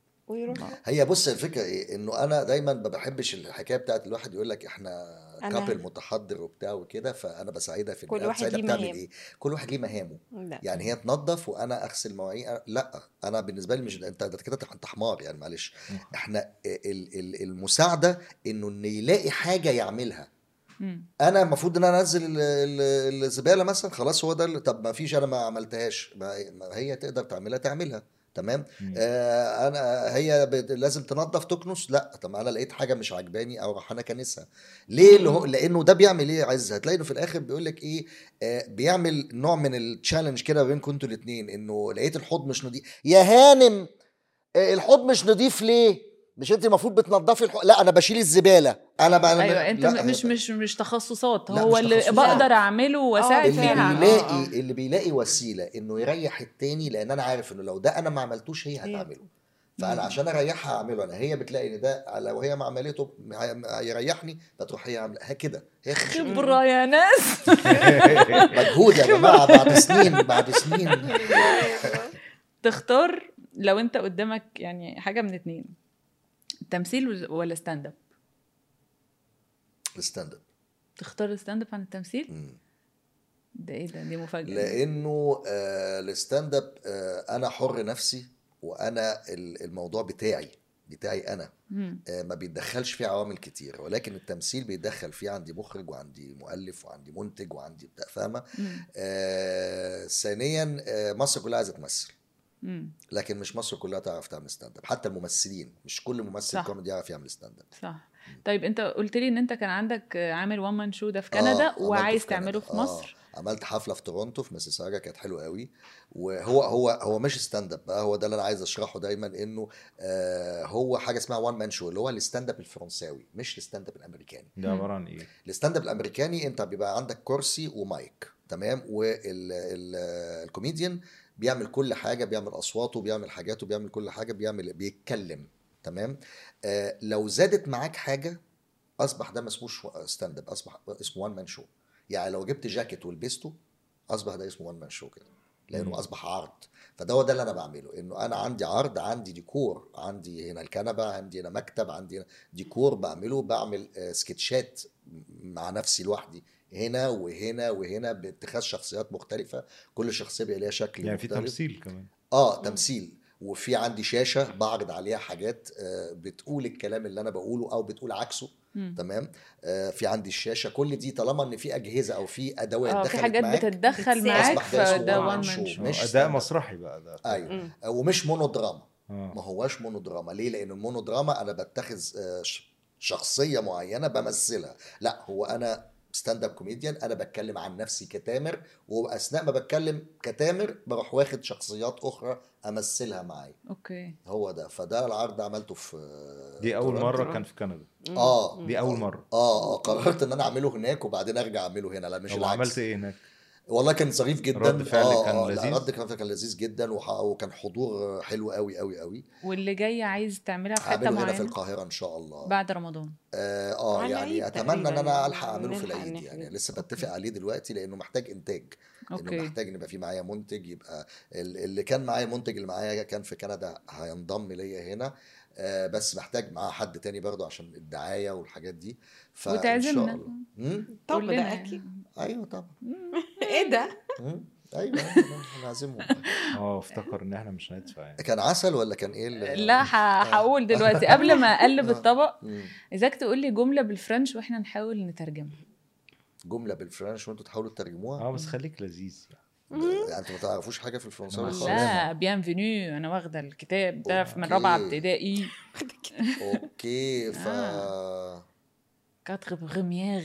ويروح هي بص الفكره ايه انه انا دايما ما بحبش الحكايه بتاعت الواحد يقول لك احنا أنا- كابل متحضر وبتاع وكده فانا بساعدها في كل إنها واحد بتساعدها ليه بتعمل مهام. ايه كل واحد ليه مهامه لا يعني هي تنظف وانا اغسل مواعين أنا- لا انا بالنسبه لي مش انت ده كده انت حمار يعني معلش احنا ال- ال- المساعده انه انه يلاقي حاجه يعملها مم. انا المفروض ان انا انزل ال- ال- الزباله مثلا خلاص هو ده اللي- طب ما فيش انا ما عملتهاش ما ما هي تقدر تعملها تعملها تمام مم. آه انا هي ب- لازم تنظف تكنس لا طب انا لقيت حاجه مش عجباني او راح انا كنسها ليه اللي هو لانه ده بيعمل ايه يا عز هتلاقي انه في الاخر بيقول لك ايه آه بيعمل نوع من التشالنج كده بينكم انتوا الاثنين انه لقيت الحوض مش نظيف يا هانم آه الحوض مش نظيف ليه مش انت المفروض بتنضفي الحوض لا انا بشيل الزباله انا بقى ايوه انت لا، مش مش مش تخصصات لا، هو مش اللي تخصصات. بقدر اعمله واساعد اللي فيها بيلاقي آه، آه. اللي بيلاقي وسيله انه يريح التاني لان انا عارف انه لو ده انا ما عملتوش هي هي هتعمله فانا عشان اريحها اعمله انا هي بتلاقي ان ده لو هي ما عملته هيريحني فتروح هي عامله ها كده هي خ- خبرة يا ناس مجهود يا جماعه بعد سنين بعد سنين تختار لو انت قدامك يعني حاجة من اتنين التمثيل ولا ستاند اب الستاند اب تختار الستاند اب عن التمثيل مم. ده ايه ده دي مفاجأة لانه آه الستاند اب آه انا حر نفسي وانا ال- الموضوع بتاعي بتاعي انا مم. آه، ما بيتدخلش فيه عوامل كتير ولكن التمثيل بيتدخل فيه عندي مخرج وعندي مؤلف وعندي منتج وعندي بتاع فاهمه مم. آه ثانيا آه مصر كلها عايزه تمثل مم. لكن مش مصر كلها تعرف تعمل ستاند اب حتى الممثلين مش كل ممثل صح. كوميدي يعرف يعمل ستاند اب صح طيب انت قلت لي ان انت كان عندك عامل وان مان شو ده في آه، كندا عملته وعايز في كندا. تعمله في آه، مصر عملت حفله في تورونتو في ميسيساجا كانت حلوه قوي وهو هو هو مش ستاند اب بقى هو ده اللي انا عايز اشرحه دايما انه آه هو حاجه اسمها وان مان شو اللي هو الستاند اب الفرنساوي مش الستاند اب الامريكاني ده عباره عن ايه؟ الستاند اب الامريكاني انت بيبقى عندك كرسي ومايك تمام والكوميديان بيعمل كل حاجه بيعمل اصواته بيعمل حاجاته بيعمل كل حاجه بيعمل بيتكلم تمام آه لو زادت معاك حاجه اصبح ده ما اسموش ستاند اب اصبح اسمه وان مان شو يعني لو جبت جاكيت ولبسته اصبح ده اسمه وان مان شو كده لانه مم. اصبح عرض فده هو ده اللي انا بعمله انه انا عندي عرض عندي ديكور عندي هنا الكنبه عندي هنا مكتب عندي هنا ديكور بعمله بعمل آه، سكتشات مع نفسي لوحدي هنا وهنا وهنا باتخاذ شخصيات مختلفه كل شخصيه بيبقى ليها شكل يعني في مختلف. تمثيل كمان اه تمثيل وفي عندي شاشه بعرض عليها حاجات آه، بتقول الكلام اللي انا بقوله او بتقول عكسه مم. تمام آه، في عندي الشاشه كل دي طالما ان في اجهزه او في ادوات اه في دخلت حاجات معاك بتتدخل بتساعد. معاك أصبح ده اسمه فده one وان man مان show. شو مش اداء stand-up. مسرحي بقى ده ايوه مم. آه، ومش مونودراما آه. ما هواش مونودراما ليه لان المونودراما انا بتخذ آه، ش- شخصيه معينه بمثلها لا هو انا ستاند اب كوميديان انا بتكلم عن نفسي كتامر واثناء ما بتكلم كتامر بروح واخد شخصيات اخرى امثلها معايا اوكي هو ده فده العرض عملته في آه، دي اول تورنتو. مره كان في كندا اه دي اول مره اه اه قررت ان انا اعمله هناك وبعدين ارجع اعمله هنا لا مش هو العكس عملت ايه هناك والله كان ظريف جدا رد فعل آه كان آه لا لذيذ؟ رد فعل كان لذيذ جدا وح- وكان حضور حلو قوي قوي قوي واللي جاي عايز تعملها في حته هعمله هنا في معينه القاهره ان شاء الله بعد رمضان اه, آه على يعني العيد اتمنى ان تقريباً انا يعني الحق اعمله في نلحق العيد نحجز. يعني لسه بتفق عليه دلوقتي لانه محتاج انتاج انه اوكي محتاج ان يبقى في معايا منتج يبقى ال- اللي كان معايا المنتج اللي معايا كان في كندا هينضم ليا هنا آه بس محتاج معاه حد تاني برضه عشان الدعايه والحاجات دي فإن شاء وتعزمنا. الله. مم؟ طب كلنا ده يعني. اكيد ايوه طبعا ايه ده مم؟ ايوه هنعزمهم اه افتكر ان احنا مش هندفع يعني كان عسل ولا كان ايه ال- لا ه- هقول دلوقتي قبل ما اقلب آه. الطبق مم. عايزاك تقول لي جمله بالفرنش واحنا نحاول نترجمها جمله بالفرنش وانتوا تحاولوا تترجموها اه بس خليك لذيذ يعني يعني انتوا ما تعرفوش حاجه في الفرنساوي لا. خالص لا بيانفينيو انا واخده الكتاب ده في- من رابعه أوكي. ابتدائي اوكي ف كاتر بغميير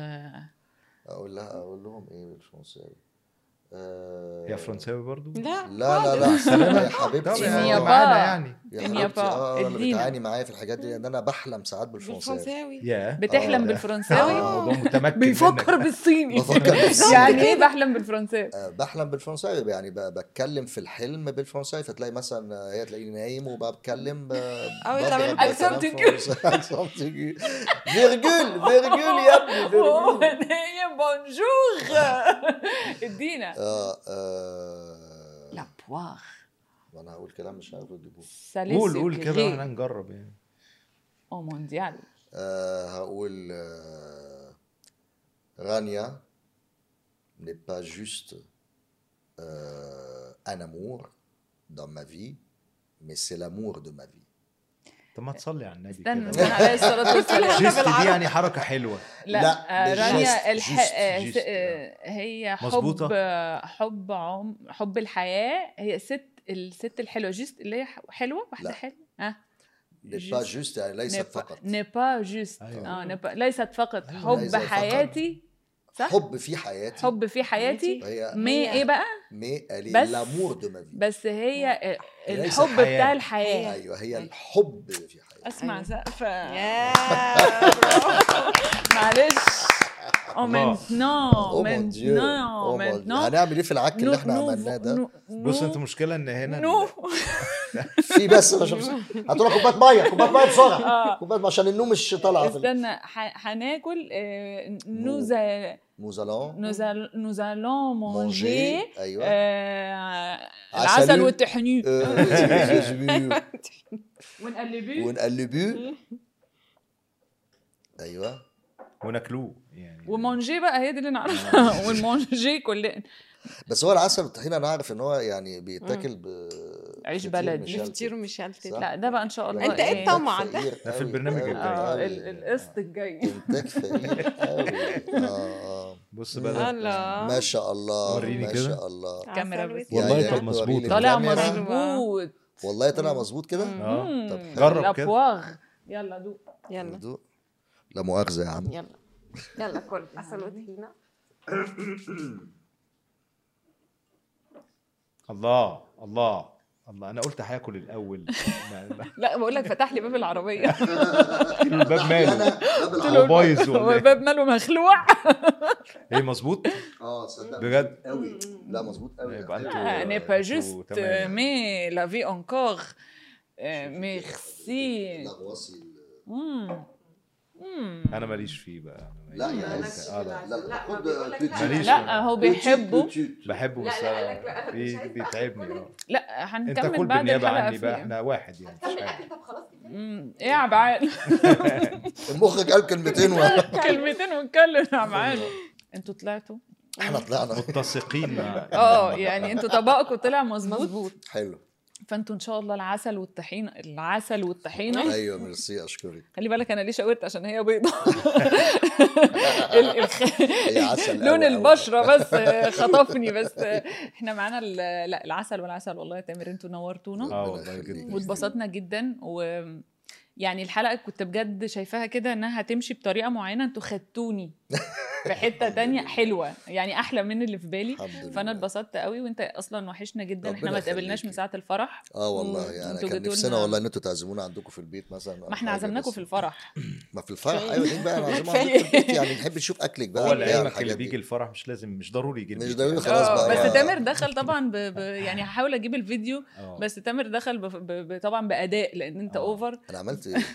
اقول لها اقول لهم ايه بالفرنساوي آه، هي فرنساوي برضو لا لا لا لا سلامة يا حبيبتي طب إن يعني يابا. معانا يعني يا إن حبيبتي يابا. اه انا ادينا. بتعاني معايا في الحاجات دي لان انا بحلم ساعات بالفرنساوي بالفرنساوي يا بتحلم آه. بالفرنساوي آه. الموضوع متمكن بيفكر منك. بالصيني بفكر بالصيني. يعني ايه بحلم بالفرنساوي آه، بحلم بالفرنساوي يعني ب- بتكلم في الحلم بالفرنساوي فتلاقي مثلا آه، هي تلاقيني نايم وبتكلم ب- أو يطلع بضرب منك كلام accent فرنساوي. accent aigu. فيرجول فيرجول يا ابني فيرجول هي بونجور ادينا اه اه لا بوار وانا هقول كلام مش عارف تجيبوه قول قول كده واحنا نجرب يعني او مونديال آه هقول آه رانيا n'est pas juste euh, un amour dans ma vie mais c'est l'amour de ma vie طب ما تصلي على النبي استنى كده استنى عليه الصلاه والسلام جيست دي يعني حركه حلوه لا, لا، آه، مش رانيا جست، الح... جست، آه، جست، آه، هي حب مظبوطة. حب عم حب الحياه هي ست الست الحلوه جست اللي هي حلوه واحده لا. حلوه اه n'est pas juste يعني ليست فقط ني با جوست أيوة. اه ني با ليست فقط أيوة، حب ليست فقط. حياتي صح حب في حياتي حب في حياتي هي مي ايه بقى mais elle est بس- l'amour de ma vie بس هي ليس الحب حياة. بتاع الحياه ايوه هي الحب في حياتي اسمع أيوة. سقفه يا معلش او الله. مانتنون Oh mon Dieu. مانتنون Oh mon Dieu. مانتنون هنعمل ايه في العك اللي احنا عملناه ده بص انت المشكله ان هنا نو في بس بشرب هاتوا لنا كوبايه ميه كوبايه ميه بسرعه آه. كوبايه ميه عشان النوم مش طالعه في استنى ح- هناكل آه، nous a- موزالون nous all- nous allons manger ايوه آه، عسل. العسل والطحينيه آه، ونقلبيه ونقلبوه ايوه وناكلوه يعني ومانجي بقى هي دي اللي نعرفها والمانجي كلنا بس هو العسل والطحينه انا عارف ان هو يعني بيتاكل ب عيش فطير بلدي. مشلتت. كتير مشلتت صح. لا ده بقى ان شاء الله أنت إيه الطمع ده؟ فقير ده في أوي، البرنامج أوي، الجاي. اه أوي. ال- القسط الجاي انتاج فقير قوي اه اه بص بقى ده الله ما شاء الله وريني ما كده. شاء الله كاميرا عسل بس. والله يعني طب وريني مظبوط. طالع الكاميرا. مظبوط والله طلع مظبوط كده اه مم. طب جرب لا كده. بواغ يلا دوق يلا دوق. لا مؤاخذه يا عم يلا يلا كل عسل وطحينه الله الله الله انا قلت هاكل الاول ما- ما- لا بقول لك فتح لي باب العربيه الباب ماله قلت هو له بايظ هو ولا ايه الباب ماله مخلوع ايه مظبوط اه صدق بجد قوي لا مظبوط قوي يبقى انتوا ني با انتوا جوست تمام. مي لا في انكور ميرسي لا واصل مم. مم. انا ماليش فيه بقى أنا لا ماليش يا فيه. عز. آه، لا. لا لا خد توت ماليش لا هو بيحبه توت. بحبه لا، بس لا، أنا قالك لا، أنا مش بي- عايزة بيتعبني آكل. اه لا انت هنكمل كل بعد بالنيابه الحلقه عني بقى فيه احنا واحد يعني مش كمل حاجة. اكل طب خلاص كفايه مم. ايه يا عبعال المخرج قال كلمتين و... كلمتين ونتكلم يا عبعال انتوا طلعتوا احنا طلعنا متسقين مع اه يعني انتوا طبقكم طلع مظبوط حلو فانتوا ان شاء الله العسل والطحينه العسل والطحينه ايوه ميرسي اشكرك خلي بالك انا ليه شاورت عشان هي بيضة ال- الخ... هي عسل لون أوي أوي. البشرة بس خطفني بس احنا معانا ال- لا العسل والعسل والله يا تامر انتوا نورتونا اه ربنا والله يخليك. جدا واتبسطنا جدا و يعني الحلقة كنت بجد شايفاها كده انها هتمشي بطريقة معينة انتوا خدتوني في حتة تانية حلوة يعني احلى من اللي في بالي الحمد لله فانا اتبسطت قوي وانت اصلا وحشنا جدا احنا ربنا ما اتقابلناش يخليكي. من ساعة الفرح اه والله مم. يعني انتوا كان جيتوا نفسنا لنا- والله ان انتوا تعزمونا عندكم في البيت مثلا أو ما احنا حاجة، عزمناكم بس- في الفرح ما في الفرح ايوه ليه بقى نعزمكم كفاية. عندكم في البيت يعني نحب نشوف اكلك بقى هو وبتاع لعلمك الحاجات اللي دي. بيجي الفرح مش لازم مش ضروري يجي مش البيت ضروري يعني. خلاص اه بقى بس يعني. تامر دخل طبعا ب... ب... يعني هحاول اجيب الفيديو آه. بس تامر دخل ب... ب... ب... طبعا باداء لان انت آه. اوفر انا عملت ايه؟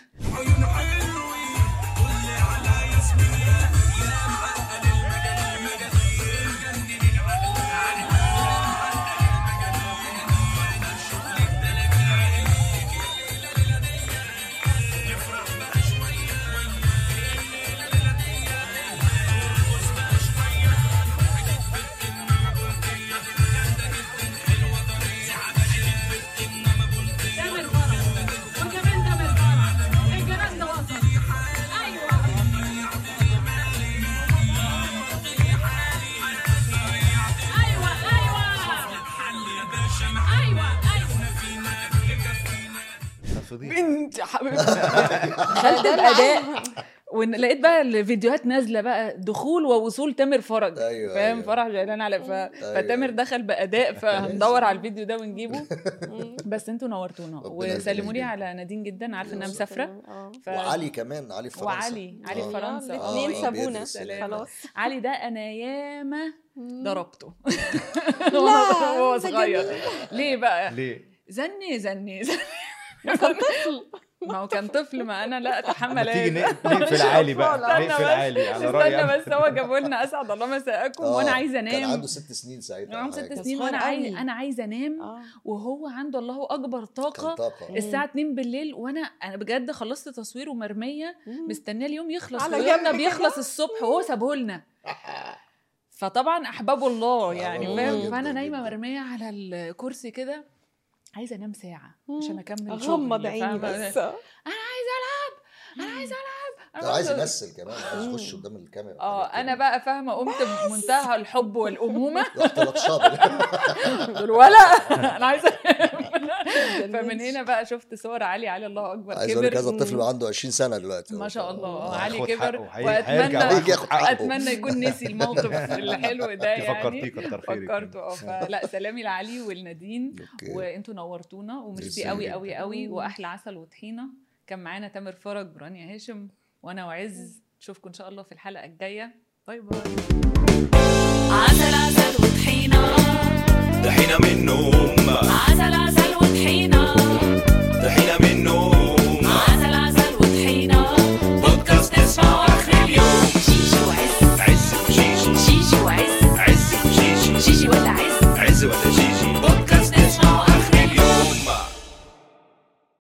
تامر فرح وكمان تامر فرح الجنازة وصل ايوه ايوه ايوه ايوه ايوه فضيحة. بنت يا حبيبتي دخلت باداء ولقيت بقى الفيديوهات نازله بقى دخول ووصول تامر فرج أيوة، فاهم أيوة. فرح جيلان على ف... فتامر دخل باداء فهندور على الفيديو ده ونجيبه بس انتوا نورتونا ربنا وسلموا لي يخليك. على نادين جدا عارفه انها مسافره اه ف... وعلي كمان علي في فرنسا وعلي علي في آه. فرنسا اه الاثنين آه، سابونا بيدرس هناك. خلاص علي ده انا ياما ضربته لا، وهو ده صغير جميل. ليه بقى ليه؟ زني زني زني ما هو كان طفل ما انا لا ما اتحمل تيجي هذا. نق- نقفل عالي بقى استنى نقفل بس، عالي على رأي استنى أحمد. بس هو جابوا لنا اسعد الله مساءكم آه، وانا عايزه كان انام عنده ست سنين ساعتها عنده أو حاجة. ست سنين صغير وانا عايز قوي. انا عايزه انام اه وهو عنده الله اكبر كان طاقه طاقة الساعه 2 بالليل وانا انا بجد خلصت تصوير ومرميه مم. مستنيه اليوم يخلص على ويومنا جنب بيخلص كده. الصبح وهو سابه لنا فطبعا احباب الله يعني أحباب فاهم الله فانا جداً نايمه جداً. مرميه على الكرسي كده عايزه انام ساعه عشان اكمل اغمض شغلي عيني فاهمة؟ بس انا عايزه العب انا عايزه العب ده عايز عايزة- يمثل كمان عايز يخش قدام الكاميرا اه وحاجات كده. انا بقى فاهمه قمت بمنتهى الحب والامومه رحت لطشاب دول ولا انا عايزه فمن هنا بقى شفت صور علي علي الله اكبر عايز اقول لك كبر هذا الطفل بقى عنده 20 سنه دلوقتي ما شاء الله آه. علي هياخد كبر حقه، هي- هيرجع واتمنى يجي ياخد حقه. اتمنى يكون نسي الموقف الحلو ده انت يعني فكرتيه كتر خيرك فكرته اه فلا سلامي لعلي والنادين اوكي وانتوا نورتونا وميرسي ميرسي قوي جدا. قوي قوي واحلى عسل وطحينه كان معانا تامر فرج ورانيا هاشم وانا وعز نشوفكم ان شاء الله في الحلقه الجايه باي باي عسل عسل وطحينة طحينة من نوم عسل عسل وطحينة طحينة من نوم عسل عسل وطحينة بودكاست تسمعه آخر اليوم شيشي وعز عز وشيشي شيشي وعز عز وشيشي شيشي ولا عز عز ولا شيشي